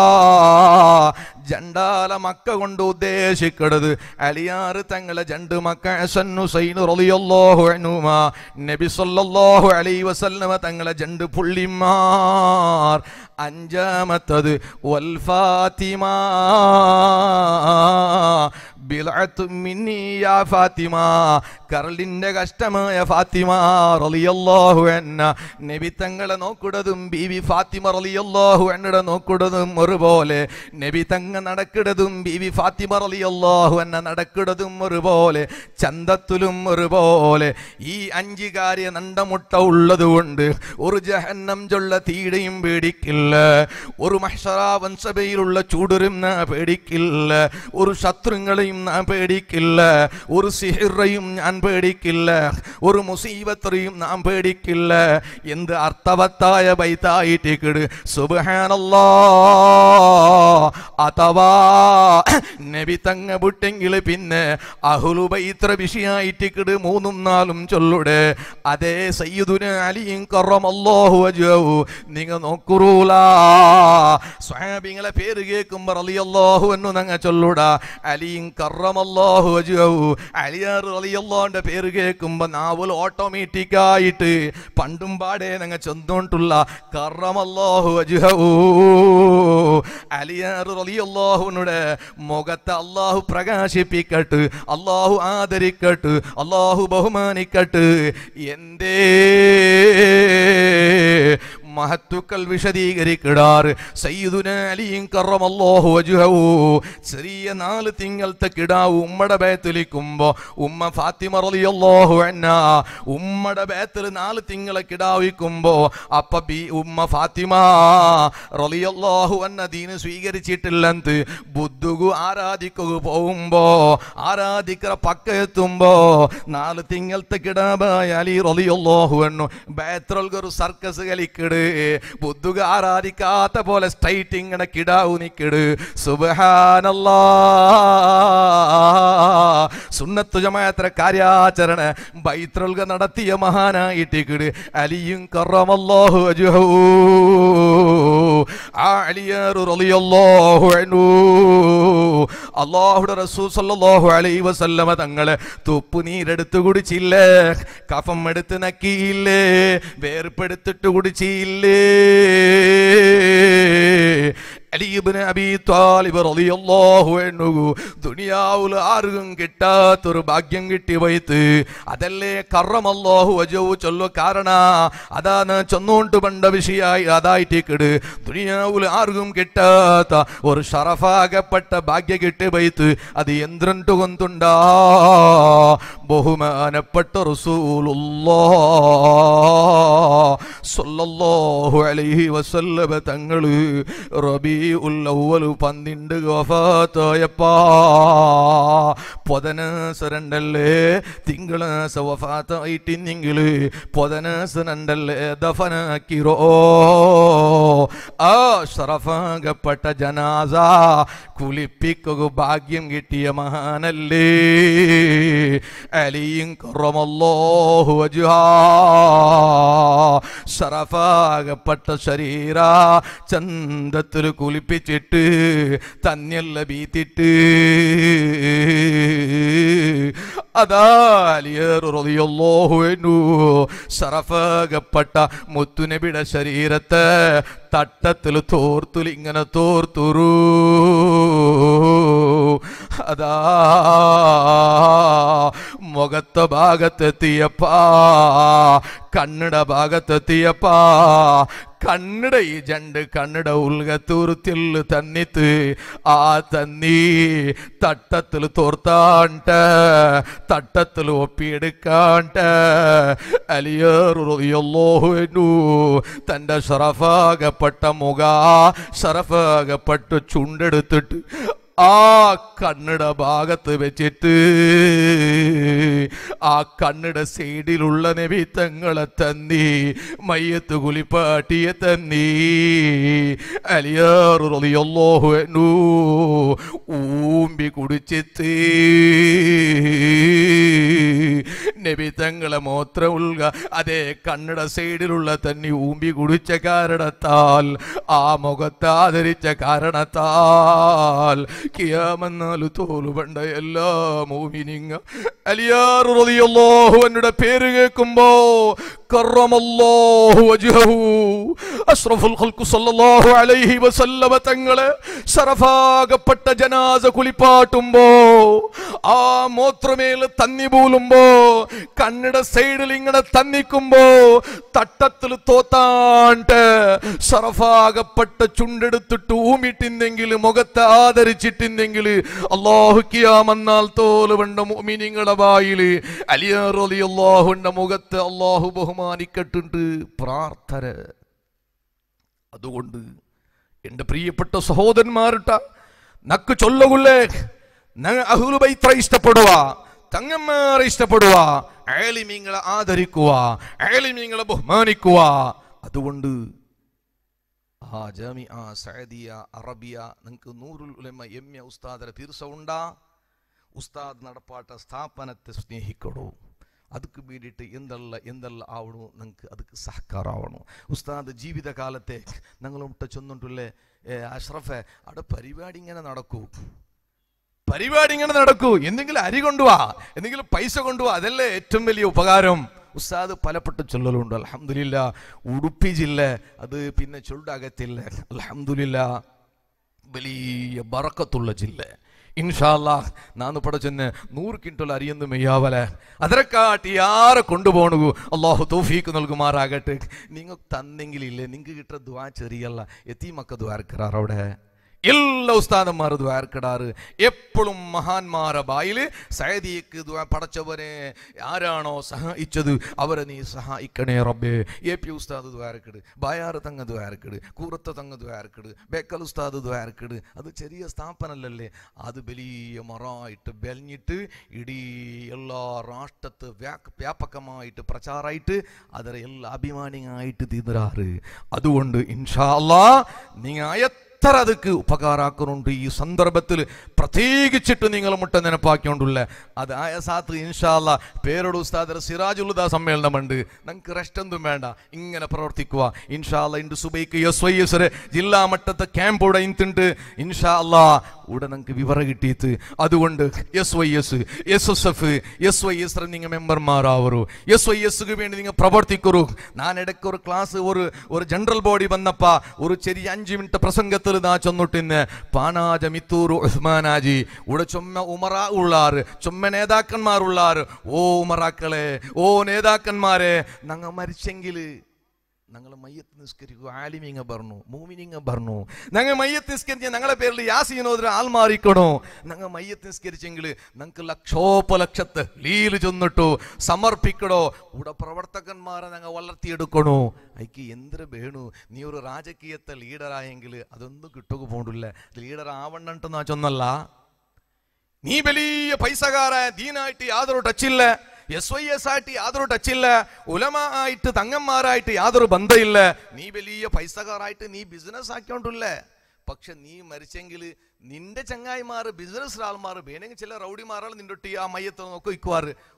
A: ജണ്ടാല മക്ക കൊണ്ട് ഉദ്ദേശിക്കണത് അലിയാറ് തങ്ങളെ ജണ്ട് മക്ക ഹസൻ ഹുസൈൻ റളിയല്ലാഹു അൻഹുമാ നബി സല്ലല്ലാഹു അലൈഹി വസല്ലമ തങ്ങളെ ജണ്ട് പുള്ളിമാർ അഞ്ചാമത്തത് വൽ ഫാത്തിമ ബിൽഅത്തു മിന്നി യാ ഫാത്തിമ കരളിന്റെ കഷ്ടമായ ഫാത്തിമ റളിയല്ലാഹു അന്ന നബി തങ്ങളെ നോക്കുന്നതും ബീവി ഫാത്തിമ റളിയല്ലാഹു അന്നയുടെ നോക്കുന്നതും ഒരുപോലെ നബി തങ്ങ നടക്കുന്നതും ബീവി ഫാത്തിമ റളിയല്ലാഹു അന്ന നടക്കുന്നതും ഒരുപോലെ ചന്തത്തിലും ഒരുപോലെ ഈ അഞ്ച് കാര്യ നണ്ടമുട്ട ഉള്ളതുകൊണ്ട് ഒരു ജഹന്നം ചൊള്ള തീടയും പേടിക്കില്ല ഒരു മഹ്ഷറാവൻ സഭയിലുള്ള ചൂടരും നാ പേടിക്കില്ല ഒരു ശത്രുങ്ങളെയും നാൻ പേടിക്കില്ല ഒരു സിഹിറയും ഞാൻ പേടിക്കില്ല ഒരു മുസീബത്തറിയും നാം പേടിക്കില്ല എന്ത് അർത്ഥവത്തായ ബൈത്തായിട്ടിക്കിട് സുബഹാനല്ലാ അഥവാ നബി തങ്ങ വിട്ടെങ്കിൽ പിന്നെ അഹുലു ബൈത്ര വിഷയായിട്ടിക്കിട് മൂന്നും നാലും ചൊല്ലുടെ അതേ സയ്യിദുന അലിയും കറമല്ലാഹു വജ്ഹു നിങ്ങ നോക്കുറൂല സ്വഹാബിങ്ങളെ പേര് കേൾക്കുമ്പോ റളിയല്ലാഹു എന്നു നങ്ങ ചൊല്ലുടാ അലിയും കറമല്ലാഹു വജ്ഹു അലിയാർ റളിയല്ലാഹുന്റെ പേര് കേൾക്കുമ്പോ നാവൽ ഓട്ടോമാറ്റിക് ആയിട്ട് പണ്ടും പാടേ നങ്ങ ചെന്നോണ്ടുള്ള കറമല്ലാഹു വജ്ഹു അലിയാർ റളിയല്ലാഹുവിനുടെ മുഖത്തെ അള്ളാഹു പ്രകാശിപ്പിക്കട്ട് അള്ളാഹു ആദരിക്കട്ട് അള്ളാഹു ബഹുമാനിക്കട്ട് എന്തേ മഹത്തുക്കൾ വിശദീകരിക്കിടാറ് സയ്യിദുന അലിയും കറമല്ലാഹു വജ്ഹു ചെറിയ നാല് തിങ്കളത്തെ കിടാവ് ഉമ്മയുടെ ബേത്തിലിക്കുമ്പോ ഉമ്മ ഫാത്തിമ റളിയല്ലാഹു അന്ന ഉമ്മയുടെ ബേത്തിൽ നാല് തിങ്കളെ കിടാവിക്കുമ്പോ അപ്പ ബി ഉമ്മ ഫാത്തിമ റളിയല്ലാഹു അന്ന ദീന് സ്വീകരിച്ചിട്ടില്ലെന്ന് ബുദ്ധുകു ആരാധിക്കുക പോകുമ്പോ ആരാധിക്കറ പക്ക എത്തുമ്പോ നാല് തിങ്കളത്തെ കിടാബായ അലി റളിയല്ലാഹു അന്നു ബേത്രൽക്കൊരു സർക്കസ് കളിക്കിട് ബുദ്ധുക ആരാധിക്കാത്ത പോലെ സ്ട്രൈറ്റ് ഇങ്ങനെ കിടാവു നിക്കിട് സുബഹാനല്ലാ സുന്നത്തു ജമാഅത്ര കാര്യാചരണ ബൈത്രൽക നടത്തിയ മഹാനായിട്ടിക്കിട് അലിയും കറമല്ലാഹു വജ്ഹു ആ അലിയാർ റളിയല്ലാഹു അൻഹു അള്ളാഹുടെ റസൂൽ സല്ലല്ലാഹു അലൈഹി വസല്ലമ തങ്ങളെ തുപ്പു നീരെടുത്ത് കുടിച്ചില്ലേ കഫം എടുത്ത് നക്കിയില്ലേ വേർപ്പെടുത്തിട്ട് കുടിച്ചില്ലേ അലിബിന് അബി താലിബ് റളിയല്ലാഹു അൻഹു ദുനിയാവിൽ ആർക്കും കിട്ടാത്തൊരു ഭാഗ്യം കിട്ടി വൈത്ത് അതല്ലേ കറമല്ലാഹു വജവു ചൊല്ലു കാരണ അതാണ് ചൊന്നോണ്ട് പണ്ട വിഷയായി അതായിട്ടിക്കിട് ദുനിയാവിൽ ആർക്കും കിട്ടാത്ത ഒരു ഷറഫാകപ്പെട്ട ഭാഗ്യ കിട്ടി വൈത്ത് അത് യന്ത്രണ്ടു കൊണ്ടുണ്ടാ ബഹുമാനപ്പെട്ട റസൂലുള്ളാ സല്ലല്ലാഹു അലൈഹി വസല്ലമ തങ്ങള് റബീഉൽ അവ്വൽ പന്ത്രണ്ട് വഫാത്തായപ്പാ പൊതനാസരണ്ടല്ലേ തിങ്കളാസ വഫാത്തായിട്ടിന്നെങ്കില് പൊതനാസരണ്ടല്ലേ ദഫനാക്കിറോ ആ ഷറഫാകപ്പെട്ട ജനാസ കുളിപ്പിക്കുക ഭാഗ്യം കിട്ടിയ മഹാനല്ലേ അലിയും കുറമല്ലോഹു വജുഹാ ഷറഫാകപ്പെട്ട ശരീര ചന്തത്തിൽ കുളിപ്പിച്ചിട്ട് തന്നെയല്ല ബീത്തിട്ട് അതാ അലിയേറു റളിയല്ലാഹു അൻഹു ഷറഫാകപ്പെട്ട മുത്തുനബിയുടെ ശരീരത്തെ തട്ടത്തിൽ തോർത്തുൽ ഇങ്ങനെ തോർത്തുറൂ അതാ മുഖത്തെ ഭാഗത്തെത്തിയപ്പാ കണ്ണട ഭാഗത്തെത്തിയപ്പാ കണ്ണട ഈ ജണ്ട് കണ്ണട ഉൽകത്തൂർത്തിൽ തന്നിത്ത് ആ തന്നി തട്ടത്തിൽ തോർത്താണ്ട തട്ടത്തിൽ ഒപ്പിയെടുക്കാണ്ട അലിയേറുന്നു തൻ്റെ ഷറഫാകപ്പെട്ട മുഖ ഷറഫാകപ്പെട്ട ചുണ്ടെടുത്തിട്ട് ആ കണ്ണട ഭാഗത്ത് വെച്ചിട്ട് ആ കണ്ണട സൈഡിലുള്ള നിമിത്തങ്ങളെ തന്നി മയ്യത്ത് കുലിപ്പാട്ടിയെ തന്നി അലിയാറുറിയല്ലോഹു ഊമ്പി കുടിച്ചിട്ട് നബിത്തങ്ങളെ മൂത്രം ഉൾക അതേ കണ്ണട സൈഡിലുള്ള തന്നി ഊമ്പി കുടിച്ച കാരണത്താൽ ആ മുഖത്ത് ആദരിച്ച കാരണത്താൽ കിയാമെന്നാല് തോലുപണ്ട എല്ലാ മോമിനിങ്ങ അലിയാർ റളിയല്ലാഹു അൻഹുടെ പേര് കേൾക്കുമ്പോ കറമല്ലാഹു വജ്ഹഹു അഷ്റഫുൽ ഖൽഖു സല്ലല്ലാഹു അലൈഹി വസല്ലമ തങ്ങളെ ശറഫാകപ്പെട്ട ജനാസ കുളിപ്പാട്ടുമ്പോ ആ മൂത്രമേൽ തന്നി പൂലുമ്പോ കണ്ണട സൈഡിൽ ഇങ്ങനെ തന്നിക്കുമ്പോ തട്ടത്തിൽ തോത്താണ്ട് ശറഫാകപ്പെട്ട ചുണ്ടെടുത്തിട്ട് ഊമിട്ടിന്നെങ്കിൽ മുഖത്തെ ആദരിച്ചിട്ടിന്നെങ്കിൽ അള്ളാഹുക്കിയാമെന്നാൽ തോലുവണ്ട മോമിനിങ്ങളുടെ വായില് അലിയാറലി അള്ളാഹുന്റെ മുഖത്ത് അള്ളാഹു ബഹുമാനിക്കട്ടുണ്ട് പ്രാർത്ഥന അതുകൊണ്ട് എൻ്റെ പ്രിയപ്പെട്ട സഹോദരന്മാരിട്ട നക്ക് ചൊല്ലുകൊള്ളേ അഹുലുബൈത്ര ഇഷ്ടപ്പെടുക തങ്ങന്മാരെ ഇഷ്ടപ്പെടുക ആലിമീങ്ങളെ ആദരിക്കുക ആലിമീങ്ങളെ ബഹുമാനിക്കുക അതുകൊണ്ട് ആ ജാമി ആ സഅദിയ അറബിയ നിങ്ങൾക്ക് നൂറുൽ ഉലമ എം എ ഉസ്താദര തീർച്ച ഉണ്ടാ ഉസ്താദ് നടപ്പാട്ട സ്ഥാപനത്തെ സ്നേഹിക്കണോ ಅದಕ್ಕೆ ಬೇಡಿಟ್ಟು ಎಂದಲ್ಲ ಎಂದಲ್ಲ ಆವಣು ನಂಗೆ ಅದಕ್ಕೆ ಸಹಕಾರ ಆವಣು ഉസ്താദ് ജീവിതകാലത്തെ ഞങ്ങളുട്ട ചൊന്നുണ്ടല്ലേ അഷ്റഫെ അവിടെ പരിപാടി ഇങ്ങനെ നടക്കൂ പരിപാടി ഇങ്ങനെ നടക്കൂ എന്തെങ്കിലും അരി കൊണ്ടുവാ എന്തെങ്കിലും പൈസ കൊണ്ടുവാ അതല്ലേ ഏറ്റവും വലിയ ഉപകാരം ഉസ്താദ് പലപ്പെട്ട ചൊല്ലലുണ്ട് അലഹമില്ല ഉടുപ്പി ജില്ല അത് പിന്നെ ചൊല്ലാകത്തില്ല അലഹമില്ല വലിയ ബറക്കത്തുള്ള ജില്ല ഇൻഷാല്ല നാന്ന് പടച്ചെന്ന് നൂറ് കിൻറ്റൽ അരിയെന്ന് മെയ്യാവല അതിനെക്കാട്ടി ആരെ കൊണ്ടുപോകണു അള്ളാഹു തൗഫീക്ക് നൽകുമാറാകട്ടെ നിങ്ങൾക്ക് തന്നെങ്കിലില്ലേ നിങ്ങൾക്ക് കിട്ടുന്ന ദ്വാ ചെറിയല്ല എത്തിമക്ക ദ്വാരക്കറാർ അവിടെ എല്ലാ ഉസ്താദന്മാർ ദ്വാരക്കിടാറ് എപ്പോഴും മഹാന്മാരെ ബായില് സയദിക്ക് ദ്വാ പടച്ചവനെ ആരാണോ സഹായിച്ചത് അവരെ നീ സഹായിക്കണേ റബ്ബേ എ പി ഉസ്താദ് ദ്വാരക്കിട് ബായാറ് തങ്ങ ദ്വാരക്കിട് കൂറത്ത തങ്ങ ദ്വാരക്കിട് ബേക്കൽ ഉസ്താദ് ദ്വാരക്കിട് അത് ചെറിയ സ്ഥാപനമല്ലല്ലേ അത് വലിയ മറായിട്ട് ബെലിഞ്ഞിട്ട് ഇടീ എല്ലാ രാഷ്ട്രത്ത് വ്യാ- വ്യാപകമായിട്ട് പ്രചാരമായിട്ട് ಅದರ ಎಲ್ಲ ಅಭಿಮಾನಿಯಾയിട്ട് തീരാറ് അതുകൊണ്ട് ഇൻഷാ അല്ലാ നിങ്ങൾ എത്ര ಅದಕ್ಕೆ ಉಪಕಾರ ಹಾಕೋನುಂಟು ಈ ಸಂದರ್ಭത്തിൽ പ്രത്യേകിച്ചിട്ട് നിങ്ങൾ മുട്ട നെനപ്പാക്കിയോണ്ടുള്ള അതായ സാത്ത് ഇൻഷാല്ല പേരോട് ഉസ്താദർ സിറാജുലുദ സമ്മേളനമുണ്ട് നമുക്ക് റെസ്റ്റ് ഒന്നും വേണ്ട ഇങ്ങനെ പ്രവർത്തിക്കുക ഇൻഷാല്ല ഇണ്ട് സുബൈക്ക് എസ് വൈ എസ് ജില്ലാ മട്ടത്തെ ക്യാമ്പ് ഇവിടെ ഇന്നുണ്ട് ഇൻഷാ അല്ലാ ഇവിടെ നിങ്ങൾക്ക് വിവരം കിട്ടിയിട്ട് അതുകൊണ്ട് S Y S S S F S Y S നിങ്ങൾ മെമ്പർമാരാവരു എസ് വൈ എസ്ക്ക് വേണ്ടി നിങ്ങൾ പ്രവർത്തിക്കൂ ഞാൻ ഇടയ്ക്ക് ഒരു ക്ലാസ് ഒരു ഒരു ജനറൽ ബോഡി വന്നപ്പ ഒരു ചെറിയ അഞ്ച് മിനിറ്റ് പ്രസംഗത്തിൽ നാ ചൊന്നിട്ടിന്ന് പാനാജ മിത്തൂർ ഉസ്മാനാജി ഇവിടെ ചുമ്മ ഉമറ ഉള്ളാറ് ചുമ്മ നേതാക്കന്മാരുള്ളാറ് ഓ ഉമറാക്കളെ ഓ നേതാക്കന്മാരെ ഞങ്ങൾ മരിച്ചെങ്കിൽ ഞങ്ങൾ മയ്യത്ത് നിസ്കരിക്കുക ആലിമിങ്ങ പറഞ്ഞു മൂമിനിങ്ങ പറഞ്ഞു ഞങ്ങൾ മയ്യത്ത് നിസ്കരിച്ച ഞങ്ങളെ പേരിൽ യാസീനോദര ആൾ മാറിക്കണോ ഞങ്ങൾ മയ്യത്ത് നിസ്കരിച്ചെങ്കിൽ ഞങ്ങൾക്ക് ലക്ഷോപലക്ഷത്ത് ലീല് ചെന്നിട്ടു സമർപ്പിക്കണോ ഇവിടെ പ്രവർത്തകന്മാരെ ഞങ്ങൾ വളർത്തിയെടുക്കണോ അയക്ക് എന്തൊരു വേണു നീ ഒരു രാജകീയത്തെ ലീഡറായെങ്കിൽ അതൊന്നും കിട്ടുക പോണ്ടില്ല ലീഡർ ആവണ്ണണ്ടെന്നാ ചൊന്നല്ല നീ വലിയ പൈസകാരായ ദീനായിട്ട് യാതൊരു ടച്ചില്ല എസ് വൈ എസ് ആയിട്ട് യാതൊരു ടച്ചില്ല ഉലമ ആയിട്ട് തങ്ങന്മാരായിട്ട് യാതൊരു ബന്ധമില്ല നീ വലിയ പൈസക്കാരായിട്ട് നീ ബിസിനസ് ആക്കിയോണ്ടില്ലേ പക്ഷെ നീ മരിച്ചെങ്കിൽ നിന്റെ ചങ്ങായിമാർ ബിസിനസ് ആൾമാർ വേണമെങ്കിൽ ചില റൗഡിമാരാൾ നിന്റെ ഒട്ടി ആ മയ്യത്ത് നോക്കി വയ്ക്കുവാറ്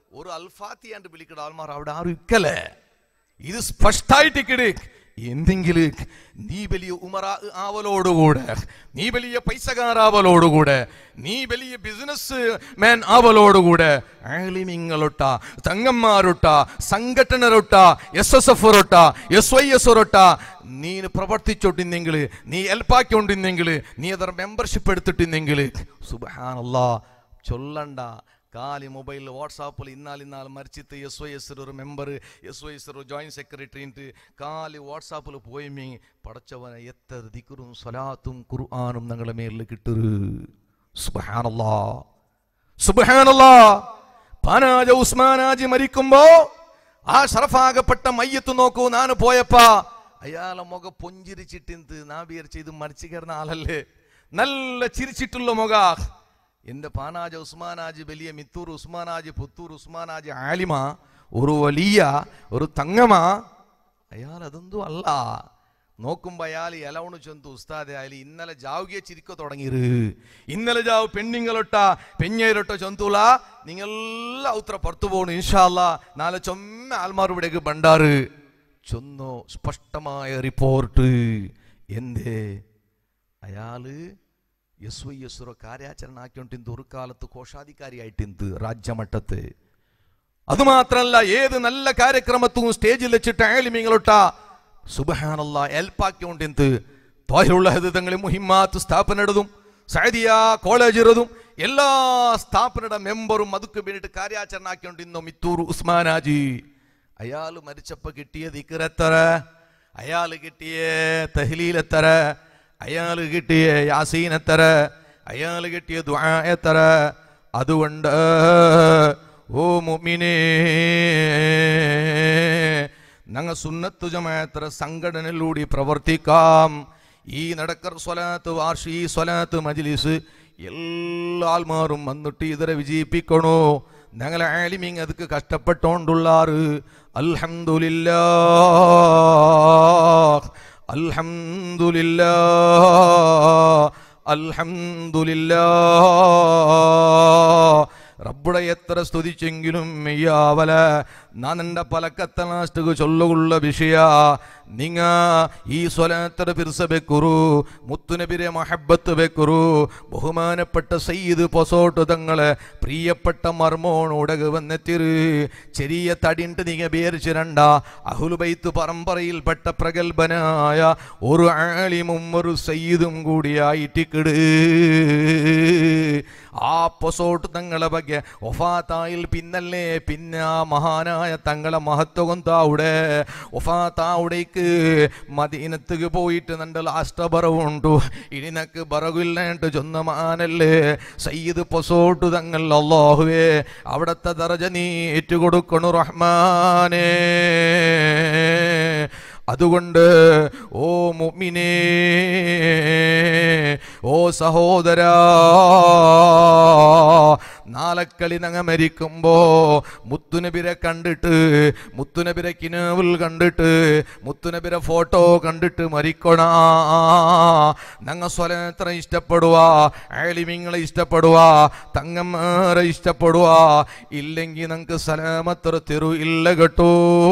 A: ഒരു അൽഫാത്തിയാണ്ട് വിളിക്കട ആൾമാർ അവിടെ ആരും ഇക്കല്ലേ ഇത് സ്പഷ്ടായിട്ട് കിട് എന്തെങ്കിലും നീ വലിയ ഉമറ ആവലോടുകൂടെ നീ വലിയ പൈസകാരാവലോടുകൂടെ നീ വലിയ ബിസിനസ് മാൻ ആവലോടുകൂടെ ആലിമിങ്ങളൊട്ട തങ്ങന്മാരൊട്ട സംഘടനരൊട്ട എസ് എസ് എഫ് ഒരൊട്ട എസ് വൈ എസ് ഒരൊട്ട നീ പ്രവർത്തിച്ചോട്ടിന്നെങ്കിൽ നീ ഹെൽപ്പാക്കിക്കൊണ്ടിന്നെങ്കിൽ നീ ಅದರ മെമ്പർഷിപ്പ് എടുത്തിട്ടിന്നെങ്കിൽ സുബഹാനല്ലാ ചൊല്ലണ്ട കാലി മൊബൈൽ വാട്സാപ്പിൽ ഇന്നാൽ ഇന്നാൽ മരിച്ചിട്ട് എസ് വൈ എസ് ഒരു മെമ്പർ എസ് വൈ എസ് ഒരു ജോയിന്റ് സെക്രട്ടറി കാലി വാട്സാപ്പിൽ പോയി പടച്ചവനെ എത്ര ദിക്കറും സ്വലാത്തും ഖുർആാനും ഞങ്ങളുടെ മേലിൽ കിട്ടരു സുബഹാനല്ലാ സുബഹാനല്ലാ പാനാജ ഉസ്മാനാജി മരിക്കുമ്പോ ആ ഷറഫാകപ്പെട്ട മയ്യത്ത് നോക്കൂ ഞാൻ പോയപ്പാ അയാളെ മുഖ പൊഞ്ചിരിച്ചിട്ടിന്ത് നാ വിചാരിച്ച ഇത് മരിച്ചു കയറുന്ന ആളല്ലേ നല്ല ചിരിച്ചിട്ടുള്ള മുഖ എന്റെ പാനാജ ഉസ്മാനാജി വലിയ മിത്തൂർ ഉസ്മാനാജി പുത്തൂർ ഉസ്മാനാജി ആലിമ ഒരു വലിയ ഒരു തങ്ങമ അയാൾ അതെന്തോ അല്ല നോക്കുമ്പോ അയാൾ എലവണു ചെന്തു ഉസ്താദെ അയാൾ ഇന്നലെ ജാവുകിയ ചിരിക്ക തുടങ്ങിയത് ഇന്നലെ ജാവ് പെണ്ണിങ്ങളൊട്ട പെഞ്ഞയിലൊട്ട ചെന്തൂല നിങ്ങളെല്ലാം ഉത്തര പുറത്തു പോകണം ഇൻഷാല്ല നാളെ ചൊമ്മ ആൽമാർ ഇവിടേക്ക് ബണ്ടാറ് ചൊന്നു സ്പഷ്ടമായ റിപ്പോർട്ട് എന്തേ അയാള് എസ് വൈ എസ് ಕಾರ್ಯಾಚರಣೆ ಹಾಕ್ಯೊಂಟಿಂದು ഒരു കാലത്ത് കോശാധികാരിയായിട്ടിന്ത് രാജ്യമട്ടത്ത് അതുമാത്രല്ല ഏത് നല്ല കാര്യക്രമത്തും സ്റ്റേജിൽ വെച്ചിട്ട് ആലിമിങ്ങളൊട്ട സുബഹാനല്ല എൽപ്പാക്കിക്കൊണ്ടിന്ത് തോഹിലുള്ള ഹൃദയങ്ങളിൽ മുഹിമാത്ത് സ്ഥാപന ഇടതും സൈദിയ കോളേജ് ഇറതും എല്ലാ സ്ഥാപനയുടെ മെമ്പറും അതുക്ക് വേണ്ടിയിട്ട് കാര്യാചരണ ആക്കിക്കൊണ്ടിരുന്നു മിത്തൂർ ഉസ്മാനാജി അയാൾ മരിച്ചപ്പോ കിട്ടിയ ദിക്കറെത്തറ അയാൾ കിട്ടിയ തഹ്ലീലെത്തറ അയാൾ കിട്ടിയ യാസീനെത്തറ അയാൾ കിട്ടിയ ദ്വായത്തറ അതുകൊണ്ട് ഓ മുമിനേ ഞങ്ങൾ സുന്നത്തു ജമാത്ര സംഘടനയിലൂടെ പ്രവർത്തിക്കാം ഈ നടക്കർ സ്വലാത്ത് വാർഷി സ്വലാത്ത് മജ്ലിസ് എല്ലാ ആൾമാരും വന്നിട്ട് ഇതിനെ വിജയിപ്പിക്കണോ ഞങ്ങളെ ആലിമിങ് ಅದಕ್ಕೆ കഷ്ടപ്പെട്ടോണ്ടുള്ളാറ് അൽഹംദുലില്ലാ അൽഹംദുലില്ലാ അൽഹംദുലില്ലാ റബ്ബുടെ എത്ര സ്തുതിച്ചെങ്കിലും മെയ്യാവല ഞാൻ എൻ്റെ പലക്കത്ത ലാസ്റ്റുക്ക് ചൊല്ലുള്ള വിഷയ നിങ്ങ ഈ സ്വലാത്തര പിർസബെക്കുറു മുത്തുനബിരെ മഹബത്ത് വെക്കുറു ബഹുമാനപ്പെട്ട സയ്യിദ് പൊസോട്ട് തങ്ങളെ പ്രിയപ്പെട്ട മർമോണുടക വന്നെത്തിരു ചെറിയ തടിണ്ട് നിങ്ങ ബേരിച്ചിരണ്ട അഹുലുബൈത്ത് പരമ്പരയിൽപ്പെട്ട പ്രഗത്ഭനായ ഒരു ആലിമും ഒരു സയ്യിദും കൂടിയായിട്ടിക്കിട് ആ പൊസോട്ട് തങ്ങളെ ಬಗ್ಗೆ ഒഫാത്തായിൽ പിന്നല്ലേ പിന്നെ ആ മഹാനായ തങ്ങളെ മഹത്വം താവിടെ ഒഫാത്താവുടേക്ക് മദീനത്തേക്ക് പോയിട്ട് നന്റെ ലാസ്റ്റ് ബറവുണ്ടു ഇനി നക്ക് ബറവില്ലാണ്ട് ചൊന്നമാനല്ലേ സയ്യിദ് പൊസോട്ട് തങ്ങൾ അള്ളാഹുവേ അവിടത്തെ ദറജ നീ ഏറ്റുകൊടുക്കണു റഹ്മാനേ അതുകൊണ്ട് ഓ മുഅ്മിനേ ഓ സഹോദരാ നാലക്കളി നങ്ങ മരിക്കുമ്പോ മുത്തുനബിരെ കണ്ടിട്ട് മുത്തുനബിരെ കിനാവിൽ കണ്ടിട്ട് മുത്തുനബിരെ ഫോട്ടോ കണ്ടിട്ട് മരിക്കണ ഞങ്ങ സ്വലത്ര ഇഷ്ടപ്പെടുക ആലിമിങ്ങളെ ഇഷ്ടപ്പെടുക തങ്ങന്മാരെ ഇഷ്ടപ്പെടുക ഇല്ലെങ്കിൽ ഞങ്ങൾക്ക് സലാമത്ര തെരു ഇല്ല കേട്ടോ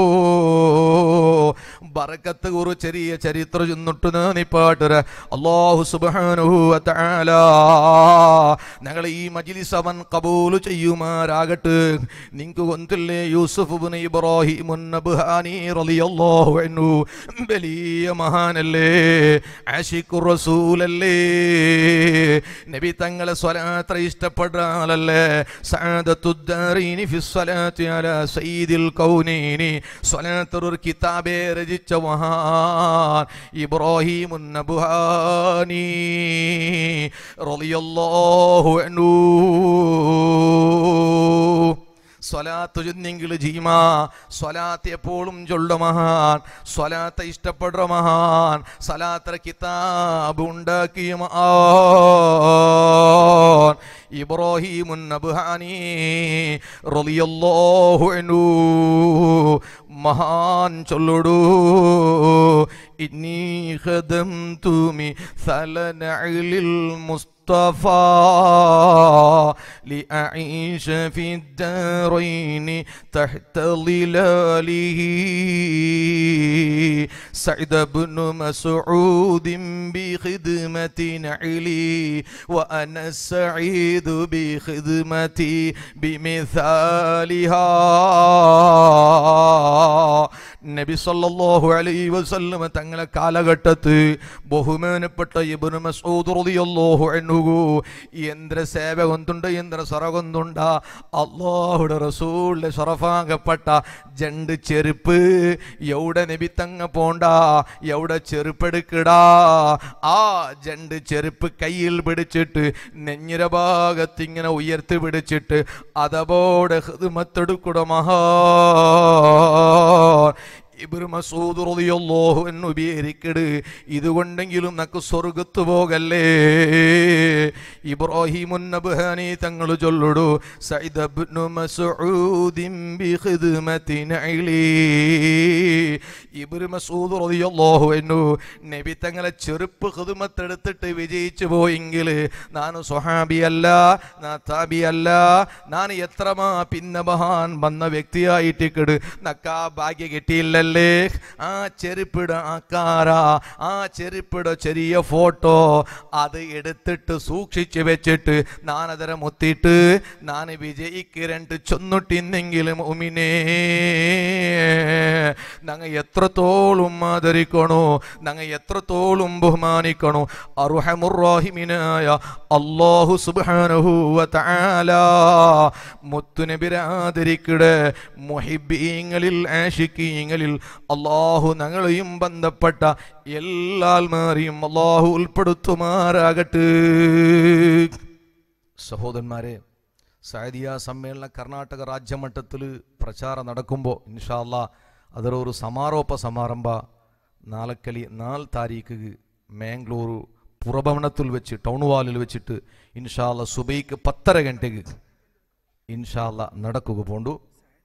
A: ബറക്കത്ത് കുറി ചെറിയ ചരിത്ര ചെന്നിട്ട് നിപ്പാട്ടര അള്ളാഹു സുബ്ഹാനഹു വ തആല ഞങ്ങൾ ഈ മജ്ലിസ് അവൻ കബൂൽ ചെയ്യുമാരാകട്ടെ നിങ്ങൾക്ക് കൊന്തില്ലേ യൂസുഫ് ഇബ്നു ഇബ്രാഹിം നബ്ഹാനി റളിയല്ലാഹു അൻഹു വലിയ മഹാനല്ലേ ആഷിഖുർ റസൂലല്ലേ നബി തങ്ങളെ സ്വലാത്ര ഇഷ്ടപ്പെട്ട ആളല്ലേ സഅദത്തുദ്ദാരീനി ഫി സ്വലാത്തി അലാ സയ്യിദിൽ കൗനൈനി സ്വലാത്തർ ഒരു കിതാബേ രചിച്ച മഹാൻ ഇബ്രാഹിം നബ്ഹാനി റളിയല്ലാഹു അൻഹു സ്വലാത്ത് ചൊന്നെങ്കിൽ ജീമാ സ്വലാത്ത് എപ്പോഴും ചൊല്ല മഹാൻ സ്വലാത്ത് ഇഷ്ടപ്പെടുന്ന മഹാൻ സലാത്ര കിതാബ് ഉണ്ടാക്കിയ മഹാൻ ഇബ്രാഹിം നബ്ഹാനി റളിയല്ലാഹു അൻഹു മഹാൻ ചൊല്ലുടൂ ഇന്നി ഖദംതു മി സലനഇലിൽ മുസ്ത المصطفى لأعيش في الدارين تحت ظلاله سعد بن مسعود بخدمة نعلي وأنا السعيد بخدمتي بمثالها നബി സല്ലല്ലാഹു അലൈഹി വസല്ലം തങ്ങളെ കാലഘട്ടത്ത് ബഹുമാനപ്പെട്ട ഇബ്നു മസ്ഊദ് റളിയല്ലാഹു അൻഹു യന്ത്ര സേവകൊന്തുണ്ട് യന്ത്ര സറകൊന്തുണ്ട അള്ളാഹുടെ റസൂലിന്റെ ഷറഫാകപ്പെട്ട ജണ്ട് ചെരുപ്പ് എവിടെ നബി തങ്ങ പോണ്ട എവിടെ ചെരുപ്പെടുക്കടാ ആ ജണ്ട് ചെരുപ്പ് കയ്യിൽ പിടിച്ചിട്ട് നെഞ്ഞിര ഭാഗത്ത് ഇങ്ങനെ ഉയർത്തി പിടിച്ചിട്ട് അതപോടെ ഹൃദമത്തെടുക്കുട മഹാ ഇബ്രു മസൂദ് റളിയല്ലാഹു അൻഹു വിവരിക്കട് ഇതുകൊണ്ടെങ്കിലും നക്ക് സ്വർഗത്ത് പോകല്ലേ ഇബ്രാഹിമുൻ നബ്ഹാനി തങ്ങൾ ചൊല്ലുടു സൈദ് ഇബ്നു മസ്ഊദിൻ ബിഖിദ്മത്തി നഇലി ഇബ്രു മസൂദ് റളിയല്ലാഹു അൻഹു നബി തങ്ങളെ ചെറുപ്പ് ഖിദ്മത്തെടുത്തിട്ട് വിജയിച്ചു പോയെങ്കിൽ ഞാൻ സ്വഹാബിയല്ല ഞാൻ താബിയല്ല ഞാൻ എത്രമാ പിന്നെ മഹാൻ വന്ന വ്യക്തിയായിട്ടിക്കട് നക്കാ ഭാഗ്യ കിട്ടിയില്ലല്ലേ ആ ചെരുപ്പിട ആക്കാര ആ ചെരുപ്പിട ചെറിയ ഫോട്ടോ അത് എടുത്തിട്ട് സൂക്ഷിച്ചു വെച്ചിട്ട് ഞാനതര മുത്തിയിട്ട് ഞാൻ വിജയിക്കിരണ്ട് ചൊന്നിട്ടിന്നെങ്കിലും ഉമിനേ ഞങ്ങൾ എത്രത്തോളം ആദരിക്കണോ ഞങ്ങൾ എത്രത്തോളം ബഹുമാനിക്കണോ അറുഹമുറാഹിമിനായ അള്ളാഹു സുബ്ഹാനഹു വ തആല മുത്തുനബിരെ ആദരിക്കടെ മുഹിബീങ്ങളിൽ ആഷിക്കീങ്ങളിൽ അള്ളാഹു ഞങ്ങളെയും ബന്ധപ്പെട്ട എല്ലാ ആത്മാരെയും അള്ളാഹു ഉൾപ്പെടുത്തുമാറാകട്ടെ സഹോദരന്മാരെ സാദിയ സമ്മേളന കർണാടക രാജ്യമട്ടത്തിൽ പ്രചാരം നടക്കുമ്പോൾ ഇൻഷാല്ല ಅದರವರು ಸಮಾರೋಪ ಸಮಾರಂಭ നാലക്കലി നാല് താരീഖ് മാംഗ്ലൂരു പുറഭവനത്തിൽ വെച്ച് ടൗൺ ഹാളിൽ വെച്ചിട്ട് ഇൻഷാല്ല സുബൈക്ക് പത്തര ഗಂಟೆಗೆ ഇൻഷാല്ല നടക്കുക പോണ്ടു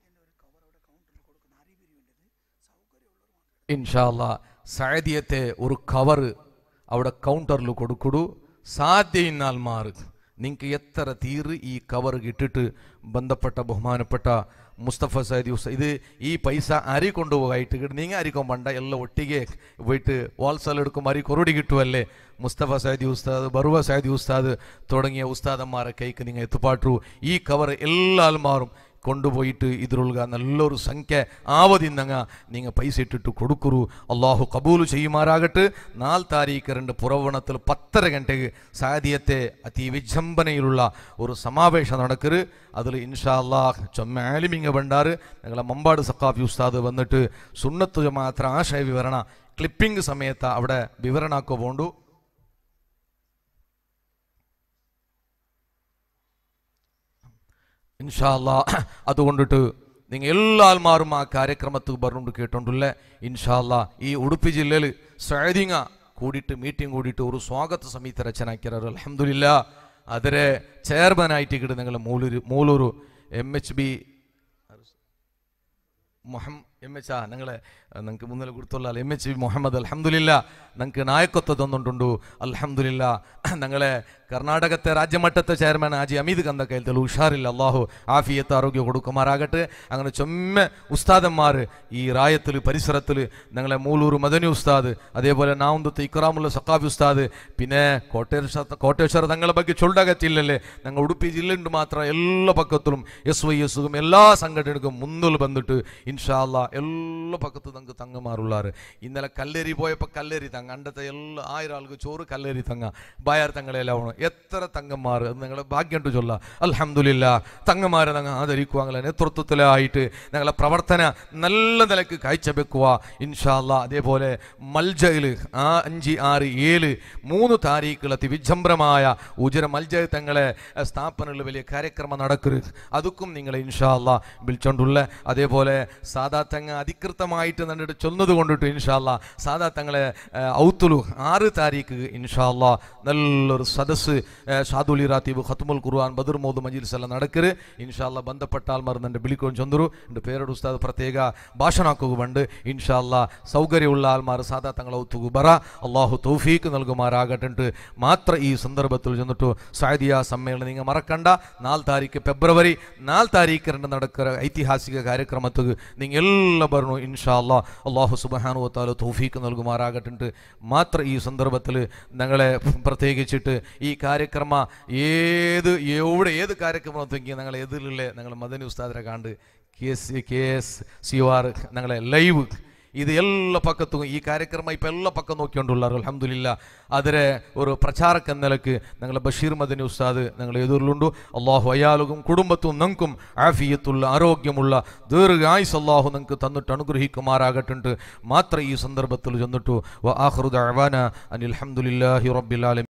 A: ഇൻഷാല്ല സാദിയത്തെ ഒരു കവർ അവിടെ കൗണ്ടറിൽ കൊടുക്കുടു സാധ്യയിന്നാൽ മാറ് നിങ്ങൾക്ക് എത്ര തീര് ഈ കവർ ഇട്ടിട്ട് ബന്ധപ്പെട്ട ബഹുമാനപ്പെട്ട മുസ്തഫ സൈദ് യൂസ് ഇത് ഈ പൈസ അരി കൊണ്ടുപോകായിട്ട് നിങ്ങൾ അരിക്കും പണ്ട എല്ലാം ഒട്ടിಗೆ പോയിട്ട് വാൾസൽ എടുക്കും അരി കൊറുടി കിട്ടുമല്ലേ മുസ്തഫ സൈദി ഉസ്താദ് ബറുവ സൈദി ഉസ്താദ് തുടങ്ങിയ ഉസ്താദന്മാരെ കൈക്ക് നിങ്ങൾ എത്തുപാട്ടു ഈ കവർ എല്ലാ മാറും കൊണ്ടുപോയിട്ട് ഇതിലുള്ള നല്ലൊരു സംഖ്യ ആവതിന്നങ്ങ നിങ്ങൾ പൈസ ഇട്ടിട്ട് കൊടുക്കുറു അള്ളാഹു കബൂല് ചെയ്യുമാറാകട്ടെ നാല് താരീഖ് രണ്ട് പുറവണത്തിൽ പത്തര ഗಂಟೆಗೆ സാധ്യത്തെ അതിവിജംബനയിലുള്ള ഒരു സമാവേശം നടക്കരുത് അതിൽ ഇൻഷാ അള്ളാഹ് ചൊമ്മ ആലിമിങ്ങ ബണ്ടാറ് ഞങ്ങളെ മമ്പാട് സക്കാഫി ഉസ്താദ് വന്നിട്ട് സുന്നത്ത് ജമാഅത്ര ആശയ വിവരണ ക്ലിപ്പിംഗ് സമയത്ത് അവിടെ വിവരണാക്കോ പോണ്ടു ഇൻഷാല്ല അതുകൊണ്ടിട്ട് നിങ്ങൾ എല്ലാ ആൾമാരും ആ കാര്യക്രമത്തിൽ പറഞ്ഞുകൊണ്ട് കേട്ടോണ്ടല്ലേ ഇൻഷാല്ല ഈ ഉടുപ്പി ജില്ലയിൽ സൈദിങ്ങ കൂടിയിട്ട് മീറ്റിംഗ് കൂടിയിട്ട് ഒരു സ്വാഗത സമിതി രചനാക്കിയാർ അലഹമില്ല അതിരെ ചെയർമാനായിട്ട് കിട്ടും നിങ്ങൾ മൂലൂര് മൂലൂരു എം എച്ച് ബി ಮೊಹಮ್ ಎಮ್ ಎಚ್ ಆ ನಂಗಳെ ನಂಗೆ ಮುಂದೆ ಗುರ್ತಲ್ಲ ಎಮ್ ಎಚ್ ಬಿ ಮೊಹಮ್ಮದ್ ಅಲ್ಹಮ್ದುಲಿಲ್ಲ ನಂಗೆ ನಾಯಕತ್ವ ತಂದುಂಟುಂಡು ಅಲ್ಹಮ್ದುಲಿಲ್ಲ ഞങ്ങളെ കർണാടകത്തെ രാജ്യമട്ടത്തെ ചെയർമാൻ ആജി അമീദ് കന്ത കയ്യിൽ ഉഷാറില്ല അള്ളാഹു ആഫിയത്ത് ആരോഗ്യം കൊടുക്കുമാറാകട്ടെ അങ്ങനെ ചൊമ്മ ഉസ്താദന്മാർ ഈ റായത്തിൽ പരിസരത്തിൽ ഞങ്ങളെ മൂലൂർ മദനി ഉസ്താദ് അതേപോലെ നാവുന്തത്ത് ഇക്രാമുള്ള സക്കാഫി ഉസ്താദ് പിന്നെ കോട്ടേശ്വര കോട്ടേശ്വര തങ്ങളെ ಬಗ್ಗೆ ചൊല്ലകത്തില്ലല്ലേ ഞങ്ങൾ ഉടുപ്പി ജില്ലയുണ്ട് മാത്രം എല്ലാ പക്കത്തിലും എസ് വൈ എസും എല്ലാ സംഘടനക്കും മുന്നിൽ വന്നിട്ട് ഇൻഷാല്ല എല്ലാ പക്കത്തും നമുക്ക് തങ്ങമാറുള്ളാറ് ഇന്നലെ കല്ലേരി പോയപ്പോൾ കല്ലേരി തങ്ങ അണ്ടത്തെ എല്ലാ ആയിരം ആൾക്ക് ചോറ് കല്ലേരി തങ്ങ ബായാർ തങ്ങളെല്ലാം എത്ര തങ്ങന്മാർ അത് നിങ്ങളെ ഭാഗ്യമുണ്ട് ചൊല്ല അൽഹംദുലില്ല തങ്ങന്മാരെ ഞങ്ങൾ ആദരിക്കുക ഞങ്ങളെ നേതൃത്വത്തിലായിട്ട് ഞങ്ങളെ പ്രവർത്തന നല്ല നിലക്ക് കാഴ്ചവെക്കുക ഇൻഷാല്ല അതേപോലെ മൽജയിൽ ആ അഞ്ച് ആറ് ഏഴ് മൂന്ന് താരീഖുകൾ അതിവിജംബ്രമായ ഉജര മൽജ തങ്ങളെ സ്ഥാപനങ്ങളിൽ വലിയ കാര്യക്രമം നടക്കരുത് അതുക്കും നിങ്ങളെ ഇൻഷാല്ല വിളിച്ചോണ്ടുള്ള അതേപോലെ സാധാത്ത ചങ്ങ അധികൃതമായിട്ട് നന്നിട്ട് ചൊന്നത് കൊണ്ടിട്ട് ഇൻഷാല്ല സാധാ തങ്ങളെ ആ, ഔത്തുലു ആറ് താരീഖ് ഇൻഷാല്ല നല്ലൊരു സദസ്സ് ഷാദുലി റാത്തീബ് ഖത്മുൽ ഖുർആൻ ബദർ മോദ് മജീൽസ് എല്ലാം നടക്കര് ഇൻഷാല്ല ബന്ധപ്പെട്ടാൽ മറന്നെൻ്റെ വിളിക്കോൻ ചൊന്തരു എൻ്റെ പേരോട് ഉസ്താദ് പ്രത്യേക ഭാഷണാക്കുകയുണ്ട് ഇൻഷാല്ല സൗകര്യമുള്ള ആൾമാർ സാധാ തങ്ങളെ ഔത്തുകു ബറ അള്ളാഹു തൗഫീക്ക് നൽകുമാറാകട്ടെ മാത്രം ഈ സന്ദർഭത്തിൽ ചെന്നിട്ടു സാദിയ സമ്മേളനം നിങ്ങൾ മറക്കണ്ട നാല് താരീഖ് ഫെബ്രുവരി നാല് താരീഖ് രണ്ട് നടക്കുന്ന ഐതിഹാസിക കാര്യക്രമത്തിൽ നിങ്ങൾ എല്ലാം പറഞ്ഞു ഇൻഷാ അല്ലാ അള്ളാഹു സുബഹാനു വത്താല തൗഫീക്ക് നൽകുമാറാകട്ടെ മാത്രം ഈ സന്ദർഭത്തിൽ ഞങ്ങളെ പ്രത്യേകിച്ചിട്ട് ഈ കാര്യക്രമ ഏത് എവിടെ ഏത് കാര്യക്രമത്തെങ്കിൽ ഞങ്ങൾ എതിലുള്ള ഞങ്ങൾ മദനി ഉസ്താദിനെ കണ്ട് K S K S C R ഞങ്ങളെ ലൈവ് ഇത് എല്ലാ പക്കത്തും ഈ കാര്യക്രമം ഇപ്പം എല്ലാ പക്കം നോക്കിക്കൊണ്ടുള്ളാറ് അലഹമില്ല അതിരെ ഒരു പ്രചാരക്ക് എന്ന നിലക്ക് ഞങ്ങളെ ബഷീർ മദനി ഉസ്താദ് ഞങ്ങൾ എതിർലുണ്ടു അള്ളാഹു അയാളും കുടുംബത്തും നിങ്ങൾക്കും ആഫിയത്തുള്ള ആരോഗ്യമുള്ള ദീർഘായുസ് അള്ളാഹു നിങ്ങൾക്ക് തന്നിട്ട് അനുഗ്രഹിക്കുമാറാകട്ടുണ്ട് മാത്രം ഈ സന്ദർഭത്തിൽ ചെന്നിട്ടു വ ആഹ്റുദ അവാന അനിൽ അലഹമുല്ലാഹി റബ്ബിൽ ആലമീൻ